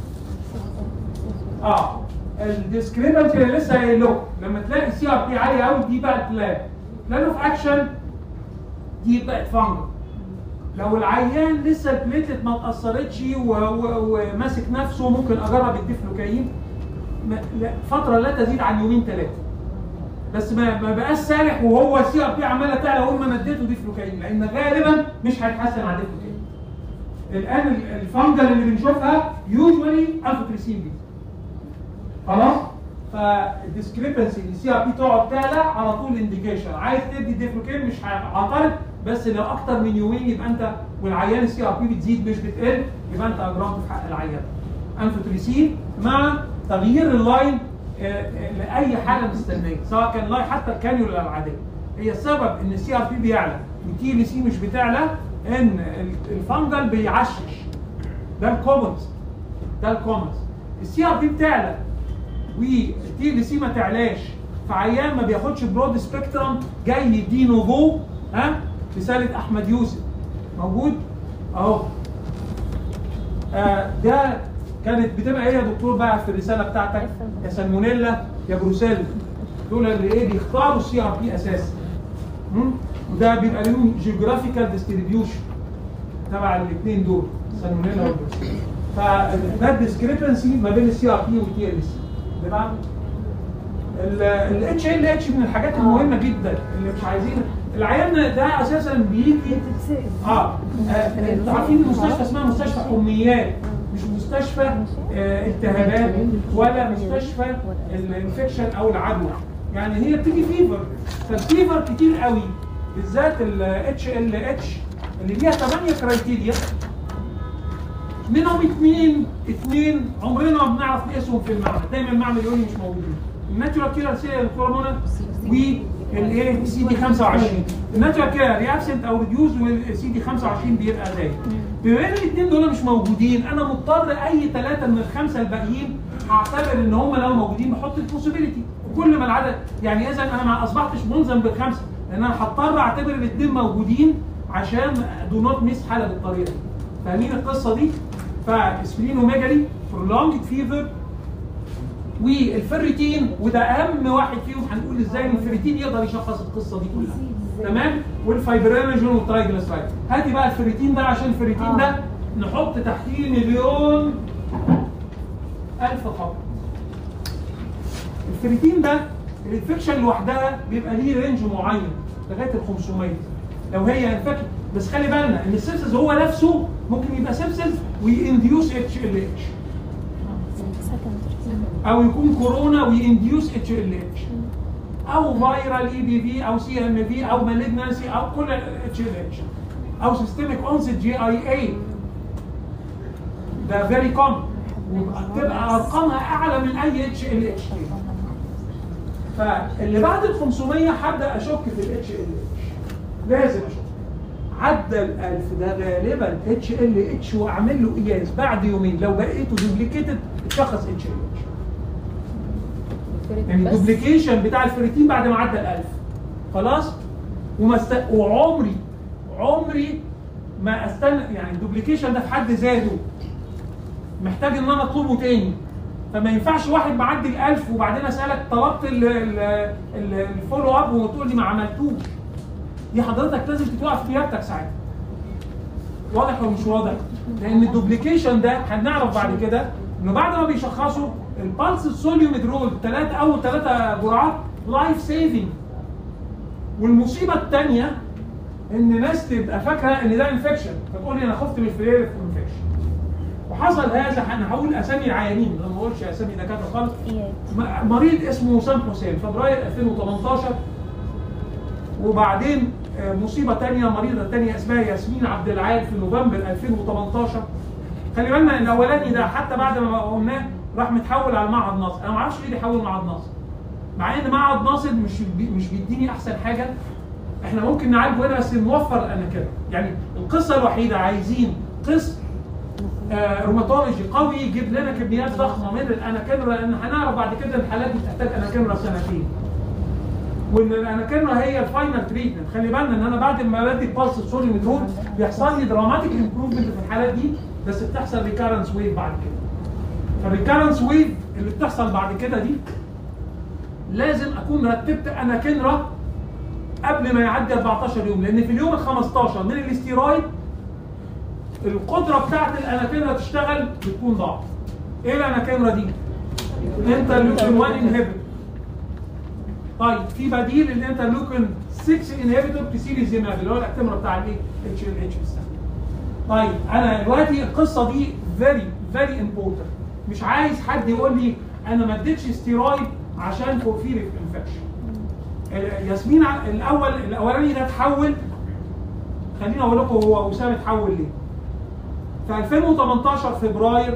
اه الديسكريبنسي اللي لسه قايل لكم لما تلاقي السي ار بي عاليه قوي دي بقت لاب لانه في اكشن دي بقت فانجل لو العيان لسه البليتلت ما اتاثرتش و- و- وماسك نفسه ممكن اجرب الديفلوكاين ما- لا- فتره لا تزيد عن يومين ثلاثه بس ما ما بقاش سالح وهو السي ار بي عماله تعلى اول ما نديته ديفلوكاين لان غالبا مش هيتحسن على الديفلوكاين الان ال- الفانجل اللي بنشوفها يوجوالي الفوتريسين دي خلاص فالديسكريبنسي السي ار بي تقعد تعلى على طول انديكيشن عايز تدي ديفلوكين مش هعترض بس لو اكتر من يومين يبقى انت والعيان السي ار بي بتزيد مش بتقل يبقى انت اجرمت في حق العيان انفوتريسين مع تغيير اللاين آه، آه، لاي حاله مستنيه سواء كان لاين حتى الكانيولا العاديه هي السبب ان السي ار بي بيعلى والتي ال سي مش بتعلى ان ال- الفنجل بيعشش ده الكومنز ده الكومنز السي ار بي بتعلى والتي ال سي ما تعلاش فعيان ما بياخدش برود سبيكترم جاي يدينه جو ها رساله احمد يوسف موجود اهو آه ده كانت بتبقى ايه يا دكتور بقى في الرساله بتاعتك يا سالمونيلا يا بروسيل دول اللي ايه بيختاروا السي ار بي اساسا مم؟ وده بيبقى لهم جيوغرافيكال ديستريبيوشن تبع الاثنين دول سالمونيلا والبروسيل فده الديسكريبنسي ما بين السي ار بي والتي ال سي اللي بعده الاتش ال اتش من الحاجات المهمه جدا اللي مش عايزين العيان ده اساسا بيجي اه آه، انتوا عارفين المستشفى اسمها مستشفى حميات مش مستشفى آه، التهابات ولا مستشفى الانفكشن او العدوى يعني هي بتيجي فيفر فالفيفر كتير قوي بالذات الاتش ال اتش اللي ليها 8 كرايتيريا منهم اثنين اثنين عمرنا ما بنعرف نقيسهم في المعمل دايما المعمل يقول لي مش موجودين الناتشورال كيلر سيل هرمونال والايه سي دي 25 الناتشورال كيلر يا ابسنت او ريديوز والسي دي 25 بيبقى زايد بما ان الاثنين دول مش موجودين انا مضطر اي ثلاثه من الخمسه الباقيين هعتبر ان هم لو موجودين بحط البوسيبيليتي كل ما العدد يعني اذا انا ما اصبحتش ملزم بالخمسه لان انا هضطر اعتبر الاثنين موجودين عشان دو نوت ميس حاله بالطريقه دي فاهمين القصه دي؟ فاسبلينوميجالي برولونجد فيفر والفريتين وده اهم واحد فيهم هنقول ازاي إن الفريتين يقدر يشخص القصه دي كلها تمام والفايبرينوجين والترايجليسرايد هاتي بقى الفريتين ده عشان الفريتين ده نحط تحتيه مليون الف خط الفريتين ده الانفكشن لوحدها بيبقى ليه رينج معين لغايه ال 500 لو هي انفكشن بس خلي بالنا ان السيبسز هو نفسه ممكن يبقى سيبسز وينديوس اتش ال اتش او يكون كورونا وينديوس اتش ال اتش او فايرال اي بي في او سي ام في او مالجنسي او كل اتش ال اتش او سيستميك اونست جي اي اي ده فيري كومن وبتبقى ارقامها اعلى من اي اتش ال اتش فاللي بعد ال 500 هبدا اشك في الاتش ال اتش لازم اشك عدى ال 1000 ده غالبا اتش ال اتش واعمل له قياس بعد يومين لو بقيته دوبليكيتد اتشخص اتش ال اتش يعني الدوبليكيشن بتاع الفريتين بعد ما عدى ال 1000 خلاص ومست... وعمري عمري ما استنى يعني الدوبليكيشن ده في حد ذاته محتاج ان انا اطلبه تاني فما ينفعش واحد معدي ال 1000 وبعدين اسالك طلبت ال- ال- ال- الفولو اب وتقول لي ما عملتوش دي حضرتك لازم تتوقف في ريادتك ساعتها واضح ولا مش واضح؟ لان الدوبليكيشن ده هنعرف بعد كده انه بعد ما بيشخصوا البالس السوليوميدرول ثلاثه اول ثلاثه جرعات لايف سيفنج والمصيبه الثانيه ان ناس تبقى فاكره ان ده انفكشن فتقول لي انا خفت من الفلير انفكشن وحصل هذا انا هقول اسامي العيانين ما اقولش اسامي دكاتره خالص م- مريض اسمه سام حسين فبراير 2018 وبعدين آه، مصيبه ثانيه مريضه ثانيه اسمها ياسمين عبد العال في نوفمبر 2018 خلي بالنا ان الاولاني ده حتى بعد ما قلناه راح متحول على معهد ناصر انا ما اعرفش ليه بيحول معهد ناصر مع ان معهد ناصر مش بي مش بيديني احسن حاجه احنا ممكن نعالجه هنا بس نوفر الاناكيرا يعني القصه الوحيده عايزين قسم آه روماتولوجي قوي يجيب لنا كميات ضخمه من الاناكيرا لان هنعرف بعد كده الحالات دي بتحتاج اناكيرا سنتين وان الاناكيرا هي الفاينل تريتمنت خلي بالنا ان انا بعد ما بدي البلس السولي مدرول بيحصل لي دراماتيك امبروفمنت في الحالات دي بس بتحصل ريكارنس ويف بعد كده فالريكارنس ويف اللي بتحصل بعد كده دي لازم اكون رتبت اناكينرا قبل ما يعدي 14 يوم لان في اليوم ال 15 من الاستيرويد القدره بتاعت الاناكينرا تشتغل بتكون ضعف ايه الاناكينرا دي؟ انترلوكين 1 انهبيتور طيب في بديل الانترلوكين 6 انهبيتور تسيليزيماب اللي هو الاكتمرا بتاع الايه؟ اتش ال اتش طيب انا دلوقتي القصه دي فيري فيري امبورتنت مش عايز حد يقول لي انا ما اديتش ستيرويد عشان بورفيريك انفكشن ياسمين ع- الاول الاولاني ده اتحول خليني اقول لكم هو وسام اتحول ليه في 2018 فبراير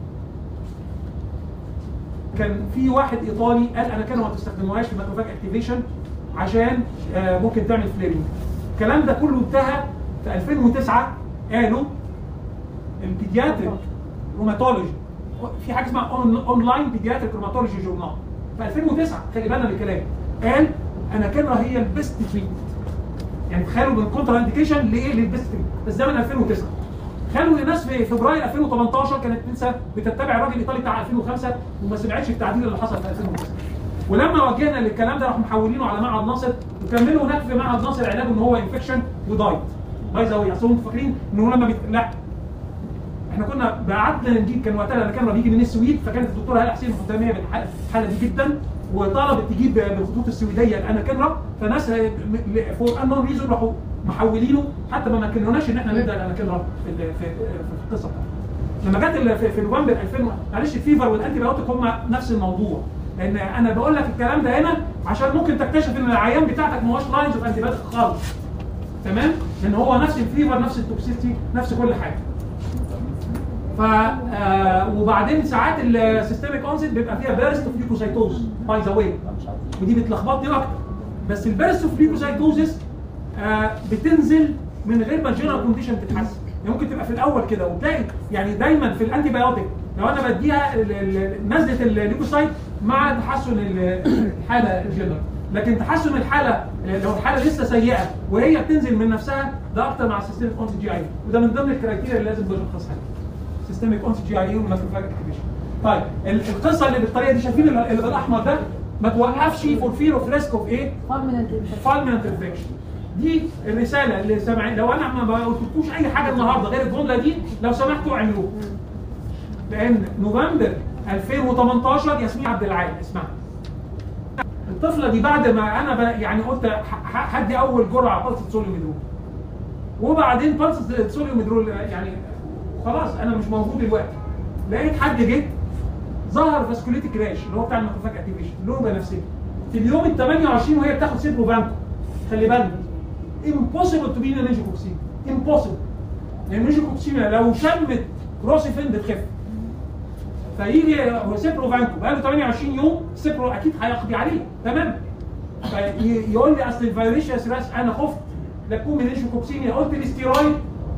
كان في واحد ايطالي قال انا كانوا ما تستخدموهاش في ماكروفاج اكتيفيشن عشان آه، ممكن تعمل فليرنج الكلام ده كله انتهى في 2009 قالوا البيدياتريك روماتولوجي في حاجه اسمها أون- اونلاين بيدياتريك روماتولوجي جورنال في 2009 خلي بالنا من الكلام قال انا كانها هي البيست تريتمنت يعني تخيلوا من كونترا انديكيشن لايه للبيست تريتمنت بس ده من 2009 خلوا الناس في فبراير 2018 كانت لسه بتتبع الراجل الايطالي بتاع 2005 وما سمعتش التعديل اللي حصل في 2009 ولما وجهنا للكلام ده راحوا محولينه على معهد ناصر وكملوا هناك في معهد ناصر علاجه ان هو انفكشن ودايت باي ذا واي اصل انتوا فاكرين ان هو لما بيت... لا احنا كنا بعتنا نجيب كان وقتها كان بيجي من السويد فكانت الدكتوره هاله حسين مهتميه بالحاله دي جدا وطلبت تجيب بالخطوط السويديه الاناكينرا فناس فور انون ريزون راحوا محولينه حتى ما مكنوناش ان احنا نبدا الاناكينرا في ال- في في القصه بتاعتنا. لما جت ال- في, في نوفمبر 2000 معلش الفيفر والانتي بايوتيك هم نفس الموضوع لان انا بقول لك الكلام ده هنا عشان ممكن تكتشف ان العيان بتاعتك ما هوش لاينز اوف انتي بايوتيك خالص تمام لان هو نفس الفيفر نفس التوكسيتي نفس كل حاجه ف آه وبعدين ساعات السيستميك اونست بيبقى فيها بيرست اوف ليكوسايتوز باي ذا واي ودي بتلخبطني اكتر بس البيرست اوف ليكوسايتوزس آه بتنزل من غير ما الجنرال كونديشن تتحسن يعني ممكن تبقى في الاول كده وتلاقي يعني دايما في الانتي بايوتيك لو انا بديها ال- ال- نزله الليكوسايت مع تحسن ال- الحاله الجنرال لكن تحسن الحاله لو الحاله لسه سيئه وهي بتنزل من نفسها ده اكتر مع السيستميك اونست جي اي وده من ضمن الكرايتيريا اللي لازم بشخصها سيستميك اونست جي اي وماكروفاج اكتيفيشن طيب ال- القصه اللي بالطريقه دي شايفين ال- اللي بالاحمر ده ما توقفش فور فير اوف ريسك اوف ايه؟ فالمنت انفكشن دي الرساله اللي سامعين لو انا ما قلتلكوش اي حاجه النهارده غير الجمله دي لو سمحتوا اعملوها لان نوفمبر 2018 ياسمين عبد العال اسمها الطفله دي بعد ما انا ب- يعني قلت ح- ح- هدي اول جرعه بلس سوليوميدرول وبعدين بلس سوليوميدرول يعني خلاص انا مش موجود دلوقتي لقيت حد جه ظهر فاسكوليتيك راش اللي هو بتاع الماكروفاج اكتيفيشن لونه بنفسجي في اليوم ال 28 وهي بتاخد سيبرو بانكو خلي بالك impossible to be نيجوكوكسين impossible لان النيجوكوكسين لو شمت روسيفين بتخف فيجي هو سيبرو فانكو بقى له 28 يوم سيبرو اكيد هيقضي عليه تمام فيقول لي اصل الفيروشياس راس انا خفت لا تكون من نيجوكوكسين قلت الاستيرويد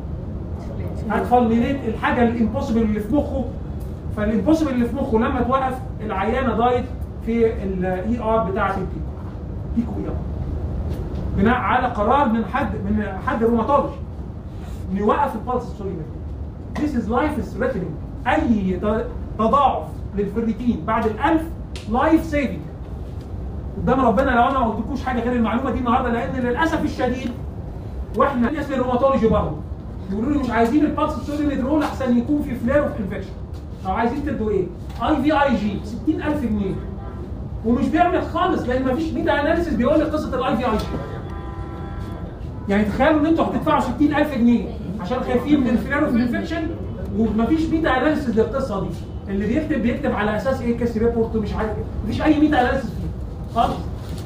هتفلمينيت الحاجه الامبوسيبل اللي في مخه فالامبوسيبل اللي في مخه لما توقف العيانه دايت في الاي ار بتاعه البيكو بيكو اي ار بناء على قرار من حد من حد روماتولوجي انه يوقف البلس السوليمتري This is life is threatening اي ت- تضاعف للفريتين بعد الألف لايف سيفنج قدام ربنا لو انا ما قلتلكوش حاجه غير المعلومه دي النهارده لان للاسف الشديد واحنا اسم الروماتولوجي برضه يقولوا لي مش عايزين البالس سوليد رول احسن يكون في فلير اوف انفكشن او عايزين تدوا ايه؟ اي في اي جي 60000 جنيه ومش بيعمل خالص لان مفيش ميتا اناليسيس بيقول لي قصه الاي في اي جي يعني تخيلوا ان انتوا هتدفعوا 60000 جنيه عشان خايفين من الفلير اوف انفكشن ومفيش ميتا اناليسيس للقصه دي اللي بيكتب بيكتب على اساس ايه كيس ريبورت ومش عارف ايه مفيش اي ميتا اناليسيس فيه خالص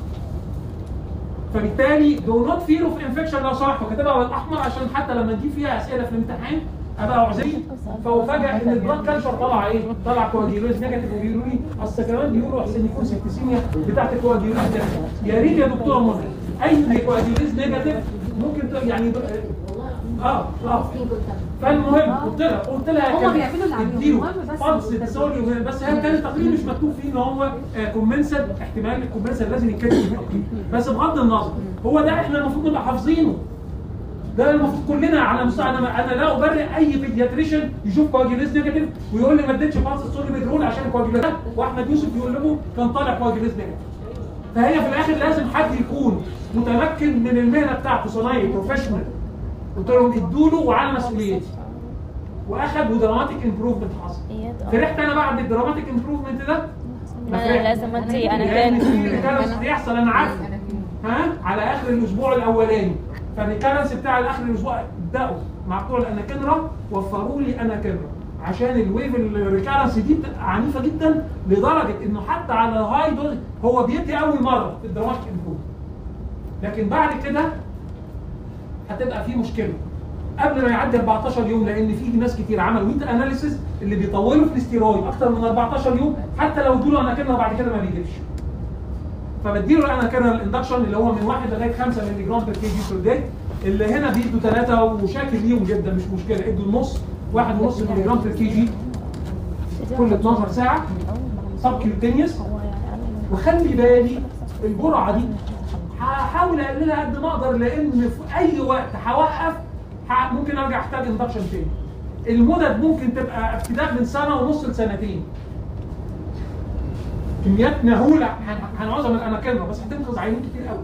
فبالتالي دو نوت فير اوف انفكشن لو سمحتوا كاتبها بالاحمر عشان حتى لما نجيب فيها اسئله في الامتحان ابقى عذرين فافاجئ ان البلاد كالشر طلع ايه؟ طلع كواجيولوز نيجاتيف وبيقولوا لي اصل كمان بيقولوا احسن يكون سيبتسيميا بتاعت الكواجيولوز ده يا ريت يا دكتور منى اي كواجيولوز نيجاتيف ممكن ت- يعني اه اه فالمهم قلت لها قلت لها يا هما كابتن بيعملوا اللي عليهم. اديله المهم بس فالس التسويق. تسولي بس هي كان التقرير مش مكتوب فيه ان هو كومنسل احتمال الكومنسل لازم يتكتب في التقرير بس بغض النظر هو ده احنا المفروض نبقى حافظينه ده المفروض كلنا على مستوى انا انا لا ابرئ اي بيدياتريشن يشوف كواجيليز نيجاتيف ويقول لي ما اديتش باس السولي بيدرول عشان الكواجيليز واحمد يوسف يقول لكم كان طالع كواجيليز نيجاتيف فهي في الاخر لازم حد يكون متمكن من المهنه بتاعته صنايعي بروفيشنال قلت لهم ادوا له وعلى مسؤوليتي واخد ودراماتيك امبروفمنت حصل فرحت انا بعد الدراماتيك امبروفمنت ده ما أنا لازم أنتي أنا لان كان في ريكالنس هيحصل انا عارف ها على اخر الاسبوع الاولاني فالريكالنس بتاع اخر الاسبوع ابداوا مع بتوع الاناكنرا وفروا لي اناكنرا عشان الويف الريكالنس دي بتبقى عنيفه جدا لدرجه انه حتى على هاي دوز هو بيدي اول مره في الدراماتيك امبروفمنت لكن بعد كده هتبقى في مشكله قبل ما يعدي 14 يوم لان في ناس كتير عملوا ميتا اناليسيس اللي بيطولوا في الاستيرويد اكتر من 14 يوم حتى لو ادوا له اناكيرنا بعد كده ما بيجيبش فبديله الاناكيرنا الاندكشن اللي هو من 1 لغايه 5 مللي جرام بير كي جي بير داي اللي هنا بيدوا ثلاثه وشاكر ليهم جدا مش مشكله ادوا النص واحد ونص مللي جرام بير كي جي كل 12 ساعه سب كيوتينيوس وخلي بالي الجرعه دي هحاول اقللها قد ما اقدر لان في اي وقت هوقف ه- ممكن ارجع احتاج اندكشن تاني المدد ممكن تبقى ابتداء من سنه ونص لسنتين كميات مهوله هن- هنعوزها من الاناكيرنا بس هتنقذ عيانين كتير قوي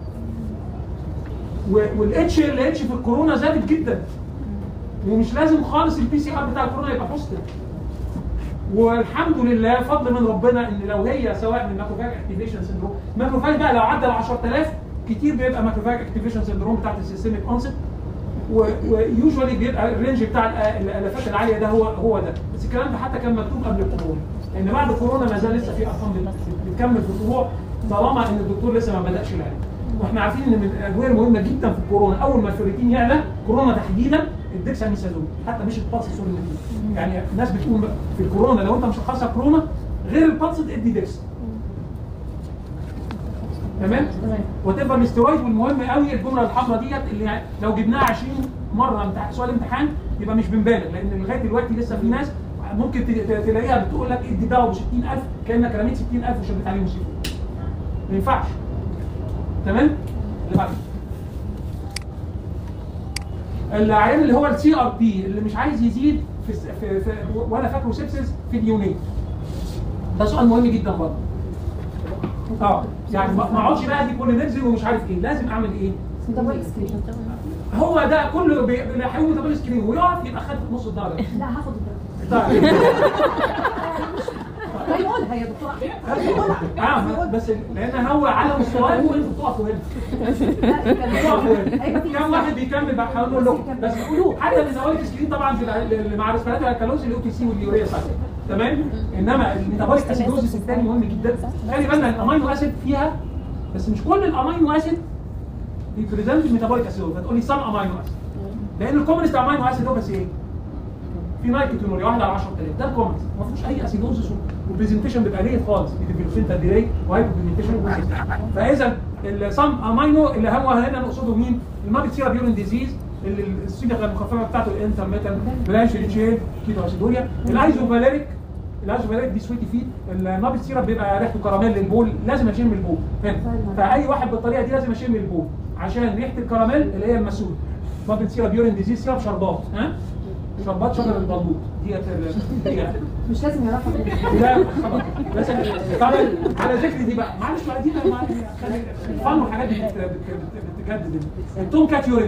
والاتش ال اتش في الكورونا زادت جدا ومش لازم خالص البي سي ار بتاع الكورونا يبقى بوزيتيف والحمد لله فضل من ربنا ان لو هي سواء من ماكروفاج اكتيفيشن سندروم ماكروفاج بقى لو عدى ال 10000 كتير بيبقى ماكروفاج اكتيفيشن سندروم بتاعت السيستميك اونست ويوجوالي بيبقى الرينج بتاع الآ- الالافات العاليه ده هو هو ده بس الكلام ده حتى كان مكتوب قبل الكورونا لان بعد كورونا ما زال لسه في ارقام بت- بتكمل في الطلوع طالما ان الدكتور لسه ما بداش العلاج واحنا عارفين ان من الادويه المهمه جدا في الكورونا اول ما الفيروتين يعلى كورونا تحديدا الدكساميثازون حتى مش البلس يعني الناس بتقول بقى في الكورونا لو انت مشخصها كورونا غير البلس ادي دكس تمام وتبقى الاسترويد والمهم قوي الجمله الحمراء ديت اللي يعني لو جبناها 20 مره امتحان سؤال امتحان يبقى مش بنبالغ لان لغايه دلوقتي لسه في ناس ممكن ت- ت- تلاقيها بتقول لك ادي دواء ب 60000 كانك رميت 60000 وشبت عليه مصيبه ما ينفعش تمام اللي بعده العيان اللي هو السي ار بي اللي مش عايز يزيد في, في, في وانا فاكره سيبسس في اليونين ده سؤال مهم جدا برضه اه يعني ما ما اقعدش بقى دي كل ننزل ومش عارف ايه لازم اعمل ايه ميتابوليك سكرين هو ده كله بي- بيحاول ميتابوليك سكرين ويقف يبقى خد نص الدرجه لا هاخد الدرجة طيب هيقولها يا دكتور اه ما- بس لان هو على مستواه وانتوا بتقفوا هنا لا بتقفوا هنا هيبقى في كم واحد بيكمل بقى هقول لكم بس قولوه حتى الميتابوليك سكرين طبعا في الع- اللي مع ريسبيراتوري الكالوز الاو تي سي واليوريا سايكل تمام انما الميتابوليك اسيدوزيس الثاني مهم جدا خلي بالنا الامينو اسيد فيها بس مش كل الامينو اسيد بيبريزنت الميتابوليك اسيدوز هتقول لي سام امينو اسيد لان الكومنست امينو اسيد هو بس ايه؟ في نايتروجينوريا واحده على 10000 ده الكومنت ما فيهوش اي اسيدوزس والبرزنتيشن بيبقى ليه خالص بيتفلسنتا ديلي وهايبوبيجمنتيشن فاذا الصم امينو اللي هو هنا نقصده مين؟ الماركت سيرا بيورين ديزيز اللي الصيغه المخففه بتاعته الانترميتال برانش تشين كيتو اسيدوريا الايزوفاليريك الايزوفاليريك دي سويتي فيد النابل سيرب بيبقى ريحته كراميل للبول لازم اشم البول هنا فاي واحد بالطريقه دي لازم اشم البول عشان ريحه الكراميل اللي هي المسؤول نابل سيرب يورين ديزيز سيرب شربات ها شربات شجر البلوط ديت ال- دي مش لازم يعرفها لا خلاص بس طبعا على ذكر دي بقى معلش بقى دي بقى معلش خلي الفن والحاجات دي بت- بت- بت- بتجدد التوم كات يورين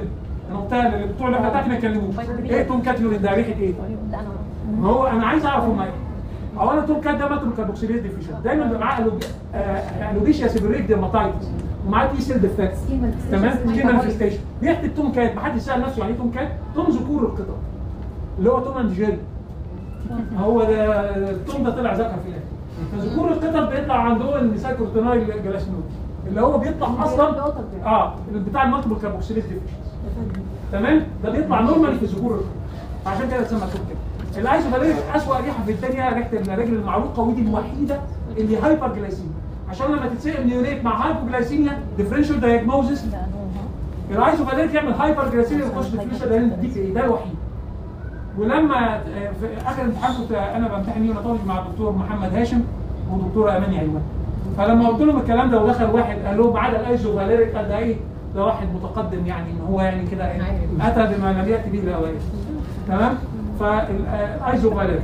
انا قلتها اللي بتوع اللي بتاعتي ما يتكلموش ايه توم كات يورين ده ريحه ايه؟ ما هو انا عايز اعرف هم ايه اولا توم كات ده ماترو كاربوكسيليز ديفيشن دايما بيبقى معاه ألوب- آه، الوبيشيا سيبريك ديرماتايتس ومعاه تي سيل ديفكت تمام سكين مانيفستيشن ريحه التوم كات ما حدش سال نفسه يعني ايه توم كات توم ذكور القطط اللي هو توم اند جيري هو ده التوم ده طلع ذكر في الاخر فذكور القطط بيطلع عندهم السايكوتينايل جلاسينول اللي هو بيطلع اصلا اه بتاع المالتيبل كاربوكسيليز ديفيشن تمام ده بيطلع نورمالي في ذكور القطط عشان كده اتسمى توم كات الايزوفاليك اسوء ريحه في الدنيا ريحه الرجل المعروقه ودي الوحيده اللي هايبر جلايسيميا عشان لما تتسال نيوريت مع هايبوجلايسيميا ديفرنشال دايجنوزس الايزوفاليك يعمل هايبر جلايسيميا ويخش في الفيشل دي ده الوحيد ولما آه، في اخر امتحان كنت انا بمتحن نيوناتولوجي مع الدكتور محمد هاشم ودكتوره اماني علوان فلما قلت لهم الكلام ده ودخل واحد قال لهم ما عدا الايزوفاليريك قال ده ايه ده واحد متقدم يعني ان هو يعني كده إيه، اتى بما لم ياتي به الاوائل تمام فالايزوفاليريك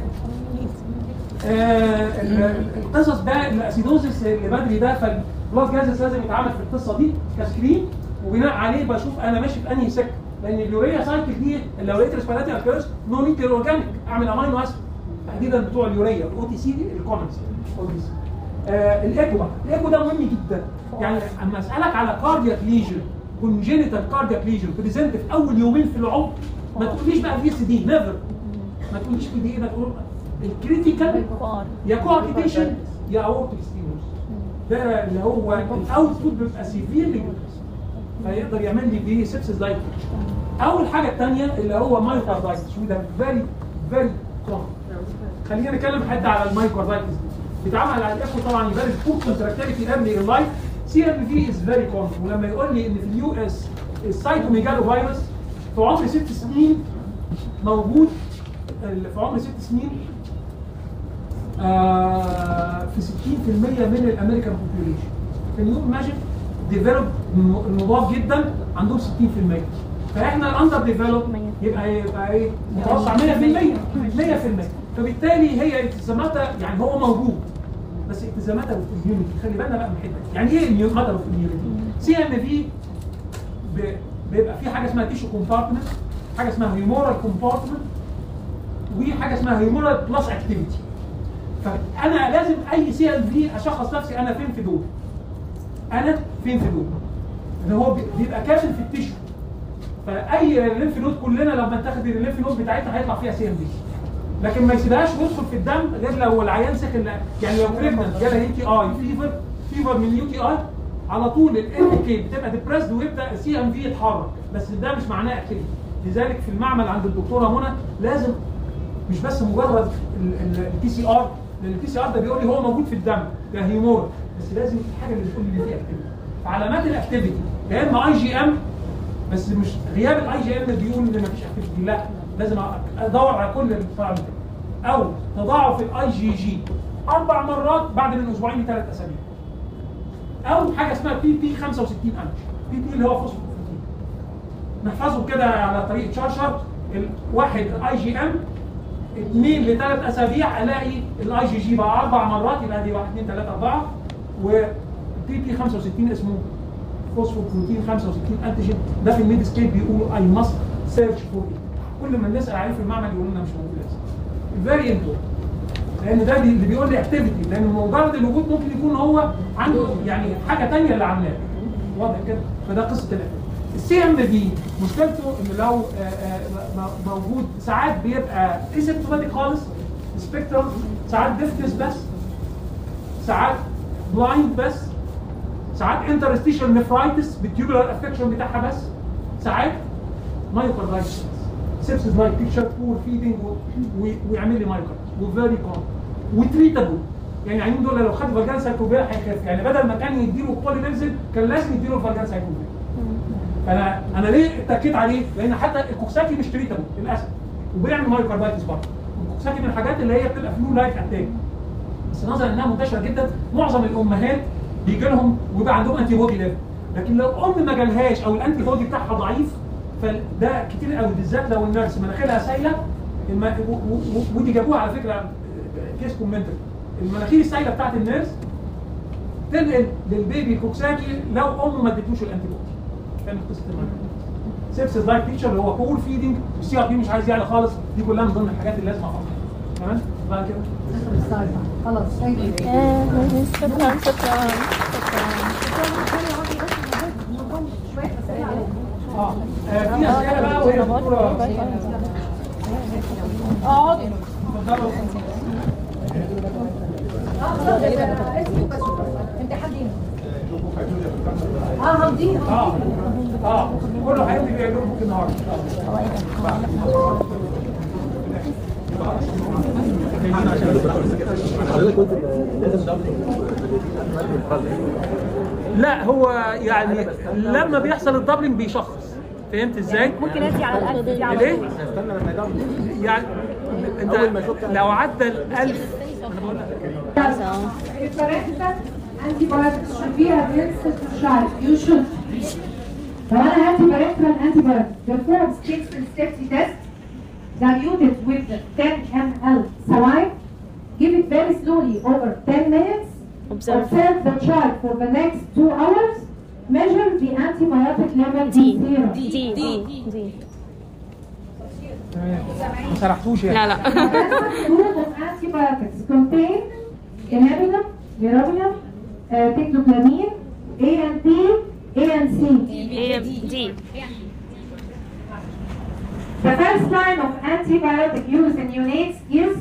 آه، ال- القصص ده الاسيدوزس اللي بدري ده فالبلاد جازس لازم يتعمل في القصه دي كسكرين وبناء عليه بشوف انا ماشي في انهي سكه لان اليوريا سايكل دي لو لقيت ريسبيراتي الكيرس نو نيد اورجانيك اعمل امينو اسيد تحديدا بتوع اليوريا الاو تي سي دي الكومنتس آه الايكو بقى الايكو ده مهم جدا يعني اما اسالك على كاردياك ليجن كونجينيتال كاردياك ليجن بريزنت في اول يومين في العمر ما تقوليش بقى في اس دي نيفر ما تقوليش في دي ايه ما تقول الكريتيكال يا كوارتيشن يا اورتيك ستينوس ده اللي هو الاوتبوت بيبقى سيفيرلي فيقدر يعمل لي بيه سيبسيس لايك اول حاجه الثانيه اللي هو مايوكاردايتس وده فيري فيري كومن خلينا نتكلم حتى على المايوكاردايتس دي بيتعمل على الايكو طبعا يبان الفود كونتراكتيفيتي ايرلي ان لايف سي ام في از فيري كومن ولما يقول لي ان في اليو اس السايتوميجالو فيروس في عمر ست سنين موجود ال- في عمر ست سنين آه، في 60% من الامريكان بوبيوليشن كان يو ايماجن ديفلوب المضاف جدا عندهم 60% فاحنا الاندر ديفلوب يبقى يبقى ايه متوقع 100% 100% فبالتالي هي التزاماتها يعني هو موجود بس التزاماتها والاميونيتي خلي بالنا بقى من الحته دي. يعني ايه الاميونيتي والاميونيتي سي ام في ب- بيبقى في حاجه اسمها تيشو كومبارتمنت حاجه اسمها هيمورال كومبارتمنت وحاجه اسمها هيمورال بلس اكتيفيتي فانا لازم اي سي ال في اشخص نفسي انا فين في دول انا فين في دول اللي هو بي- بيبقى كامل في التيشو فاي ليمف نود كلنا لما تاخد الليمف نود بتاعتها هيطلع فيها سي ام في لكن ما يسيبهاش ويدخل في الدم غير لو العيان سخن يعني لو بريجننت جالها يو تي اي فيفر فيفر من يو تي اي على طول ال كي بتبقى ديبريسد ويبدا السي ام في يتحرك بس ده مش معناه اكتيفيتي لذلك في المعمل عند الدكتوره منى لازم مش بس مجرد البي سي ار لان البي سي ار ده بيقول لي هو موجود في الدم كهيمور بس لازم الحاجه اللي بتقول لي فيه اكتيفيتي فعلامات الاكتيفيتي يا اما اي جي ام بس مش غياب الاي جي ام بيقول ان مفيش اكتيفيتي لا لازم ادور على كل البارامتر او تضاعف الاي جي جي اربع مرات بعد من اسبوعين لثلاث اسابيع او حاجه اسمها بي بي 65 انش بي بي اللي هو فوسفوبروتين نحفظه كده على طريقه شرشر الواحد اي جي ام اثنين لثلاث اسابيع الاقي الاي جي جي بقى اربع مرات يبقى دي واحد اثنين ثلاثه اربعه وبي بي 65 اسمه فوسفوبروتين 65 انتيجين ده في الميدسكيب بيقولوا اي ماست سيرش فور كل ما نسال عليه في المعمل يقولوا لنا مش موجود لسه فيري امبورتنت لان ده اللي بيقول لي اكتيفيتي لان مجرد الوجود ممكن يكون هو عنده يعني حاجه ثانيه اللي عاملاه واضح كده فده قصه الاكتيفيتي السي ام دي مشكلته ان لو آه، آه، م- موجود ساعات بيبقى اسيمتوماتيك خالص سبيكترم ساعات ديفتس بس ساعات بلايند بس ساعات انترستيشن نفرايتس بالتيوبولار افكشن بتاعها بس ساعات مايوكاردايتس سيبسز لايك بيكتشر بور فيدنج ويعمل لي مايوكاردايتس وفيري كومن وتريتابل يعني العيانين دول لو خد فالجان سايكوبيا هيخف يعني بدل ما كان يديله بولي بنزل كان لازم يديله فالجان سايكوبيا فانا انا ليه اتكيت عليه؟ لان حتى الكوكساكي مش تريتابل للاسف وبيعمل مايوكاردايتس برضه الكوكساكي من الحاجات اللي هي بتبقى فلو لايك اتاك بس نظرا انها منتشره جدا معظم الامهات بيجي لهم ويبقى عندهم انتي بودي ليفل لكن لو ام ما جالهاش او الانتي بودي بتاعها ضعيف فده كتير قوي بالذات لو النيرس مناخيرها سايله الم... و... و... و... ودي جابوها على فكره كيس كومنتر المناخير السايله بتاعت النيرس تنقل للبيبي كوكساكي لو امه ما ادتلوش الانتي بودي فاهم قصه المناخير سيبسس لايك فيتشر اللي هو بول فيدنج السي ار بي مش عايز يعلى خالص دي كلها من ضمن الحاجات اللي لازم احطها تمام بعد كده خلاص ثانك يو شكرا شكرا شويه اسئله عليك اه آه، في اسئله بقى وهي الدكتوره اقعدي اتفضلوا اه خلاص اسمه بس امتحانين اه همضيها اه اه كله هيمضي بيعملوا بوك النهارده لا هو يعني لما بيحصل الدبلنج بيشخص فهمت ازاي؟ ممكن ادي على الالف دي على ليه؟ طول يعني انت لو عدى ال 1000 انا بقول لك parental antibiotics should be administered to child. You should. لو انا هدي parental antibiotics perform six safety test diluted with 10 ml saline give it very slowly over 10 minutes Observe. observe the child for the next two hours measure the antibiotic level دي in serum دي دي دي تمام ما سرحتوش يعني لا لا The group of antibiotics contain imidazole, virobium, uh, ticloplamine, A and P, A and C. هي دي The first line of antibiotic use in neonates is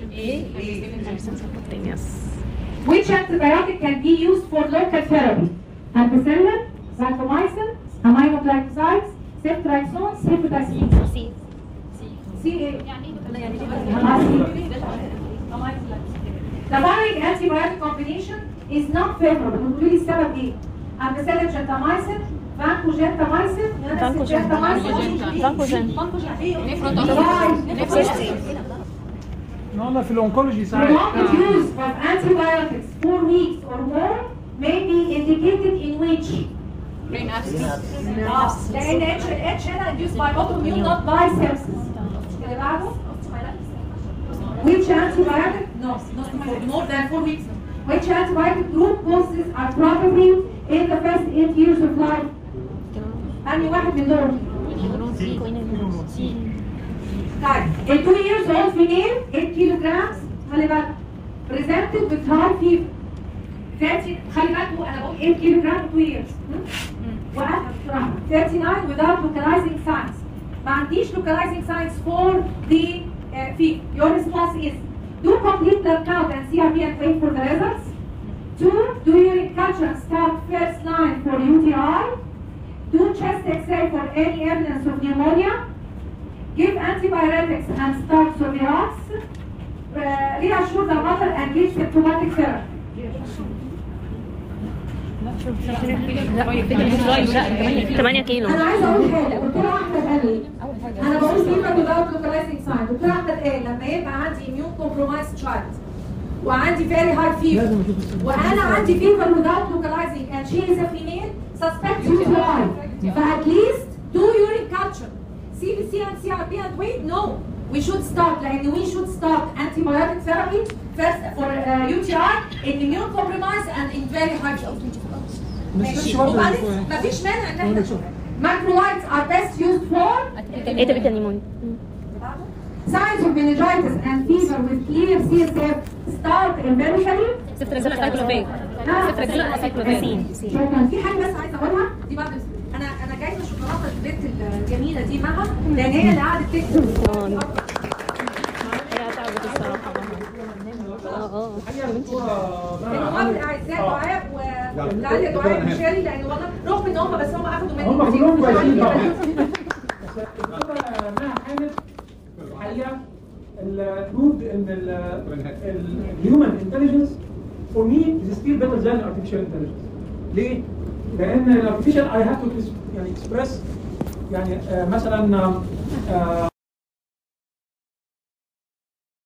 Yes. which antibiotic can be used for local therapy? Ampicillin, vancomycin, aminoglycosides, ceftriaxone, cefotaxime. سي C A. Ah, C. The following antibiotic combination is not favorable. قولوا لي السبب ايه؟ ampicillin gentamicin, vancomycin, فانكوجين فانكوجين قلنا في الانكولوجي ساعات Prolonged use of antibiotics for weeks or more may be indicated in which اه لان اتش اتش هنا induced by autoimmune not by sepsis اللي بعده which antibiotic no not more than four weeks which antibiotic group causes are probably in the first eight years of life أنهي واحد من دول طيب ال 2 years old female 8 kilograms خلي بالك presented with high fever 30 خلي بالكوا انا بقول 8 كيلوغرام 2 years وقفت بسرعه 39 without localizing signs ما عنديش localizing signs for the uh, fever your response is do complete blood count and CRP and wait for the results two do urine culture and start first line for UTI do chest x-ray for any evidence of pneumonia give antibiotics and start Sovirox uh, reassure the mother and give symptomatic therapy 8 كيلو انا عايزه اقول حاجه دكتور احمد قال لي انا بقول فيما without localizing sign دكتور احمد قال لما يبقى عندي immune compromised child وعندي very high fever وانا عندي fever without localizing and she is a female suspect UTI فat least do urine culture CBC and CRP and wait no we should start لان we should start antibiotic therapy first for uh, UTI in immune compromised and in very high fever ماشي وبعدين مفيش مانع ان احنا macrolides are best used for ايه ده بيكلموني signs of meningitis and fever with clear CSF start empirically آه. شكرا في حاجه بس عايزه اقولها دي بعد انا انا جايبه شوكولاته البنت الجميله دي معاها لان هي اللي قعدت تكتب هي تعبت الصراحه اه اه النواب الاعزاء دعاء ولعلي دعاء مشاري لان والله رغم ان هم بس هم اخدوا مني هم كتير. كلهم كويسين طبعا بس الدكتوره مها حامد الحقيقه البروفد ان الهيومن انتليجنس فور مي از ستيل بيتر ذان الارتفيشال انتليجنس ليه؟ لان الارتفيشال اي هاف تو يعني اكسبريس يعني آه، مثلا آه،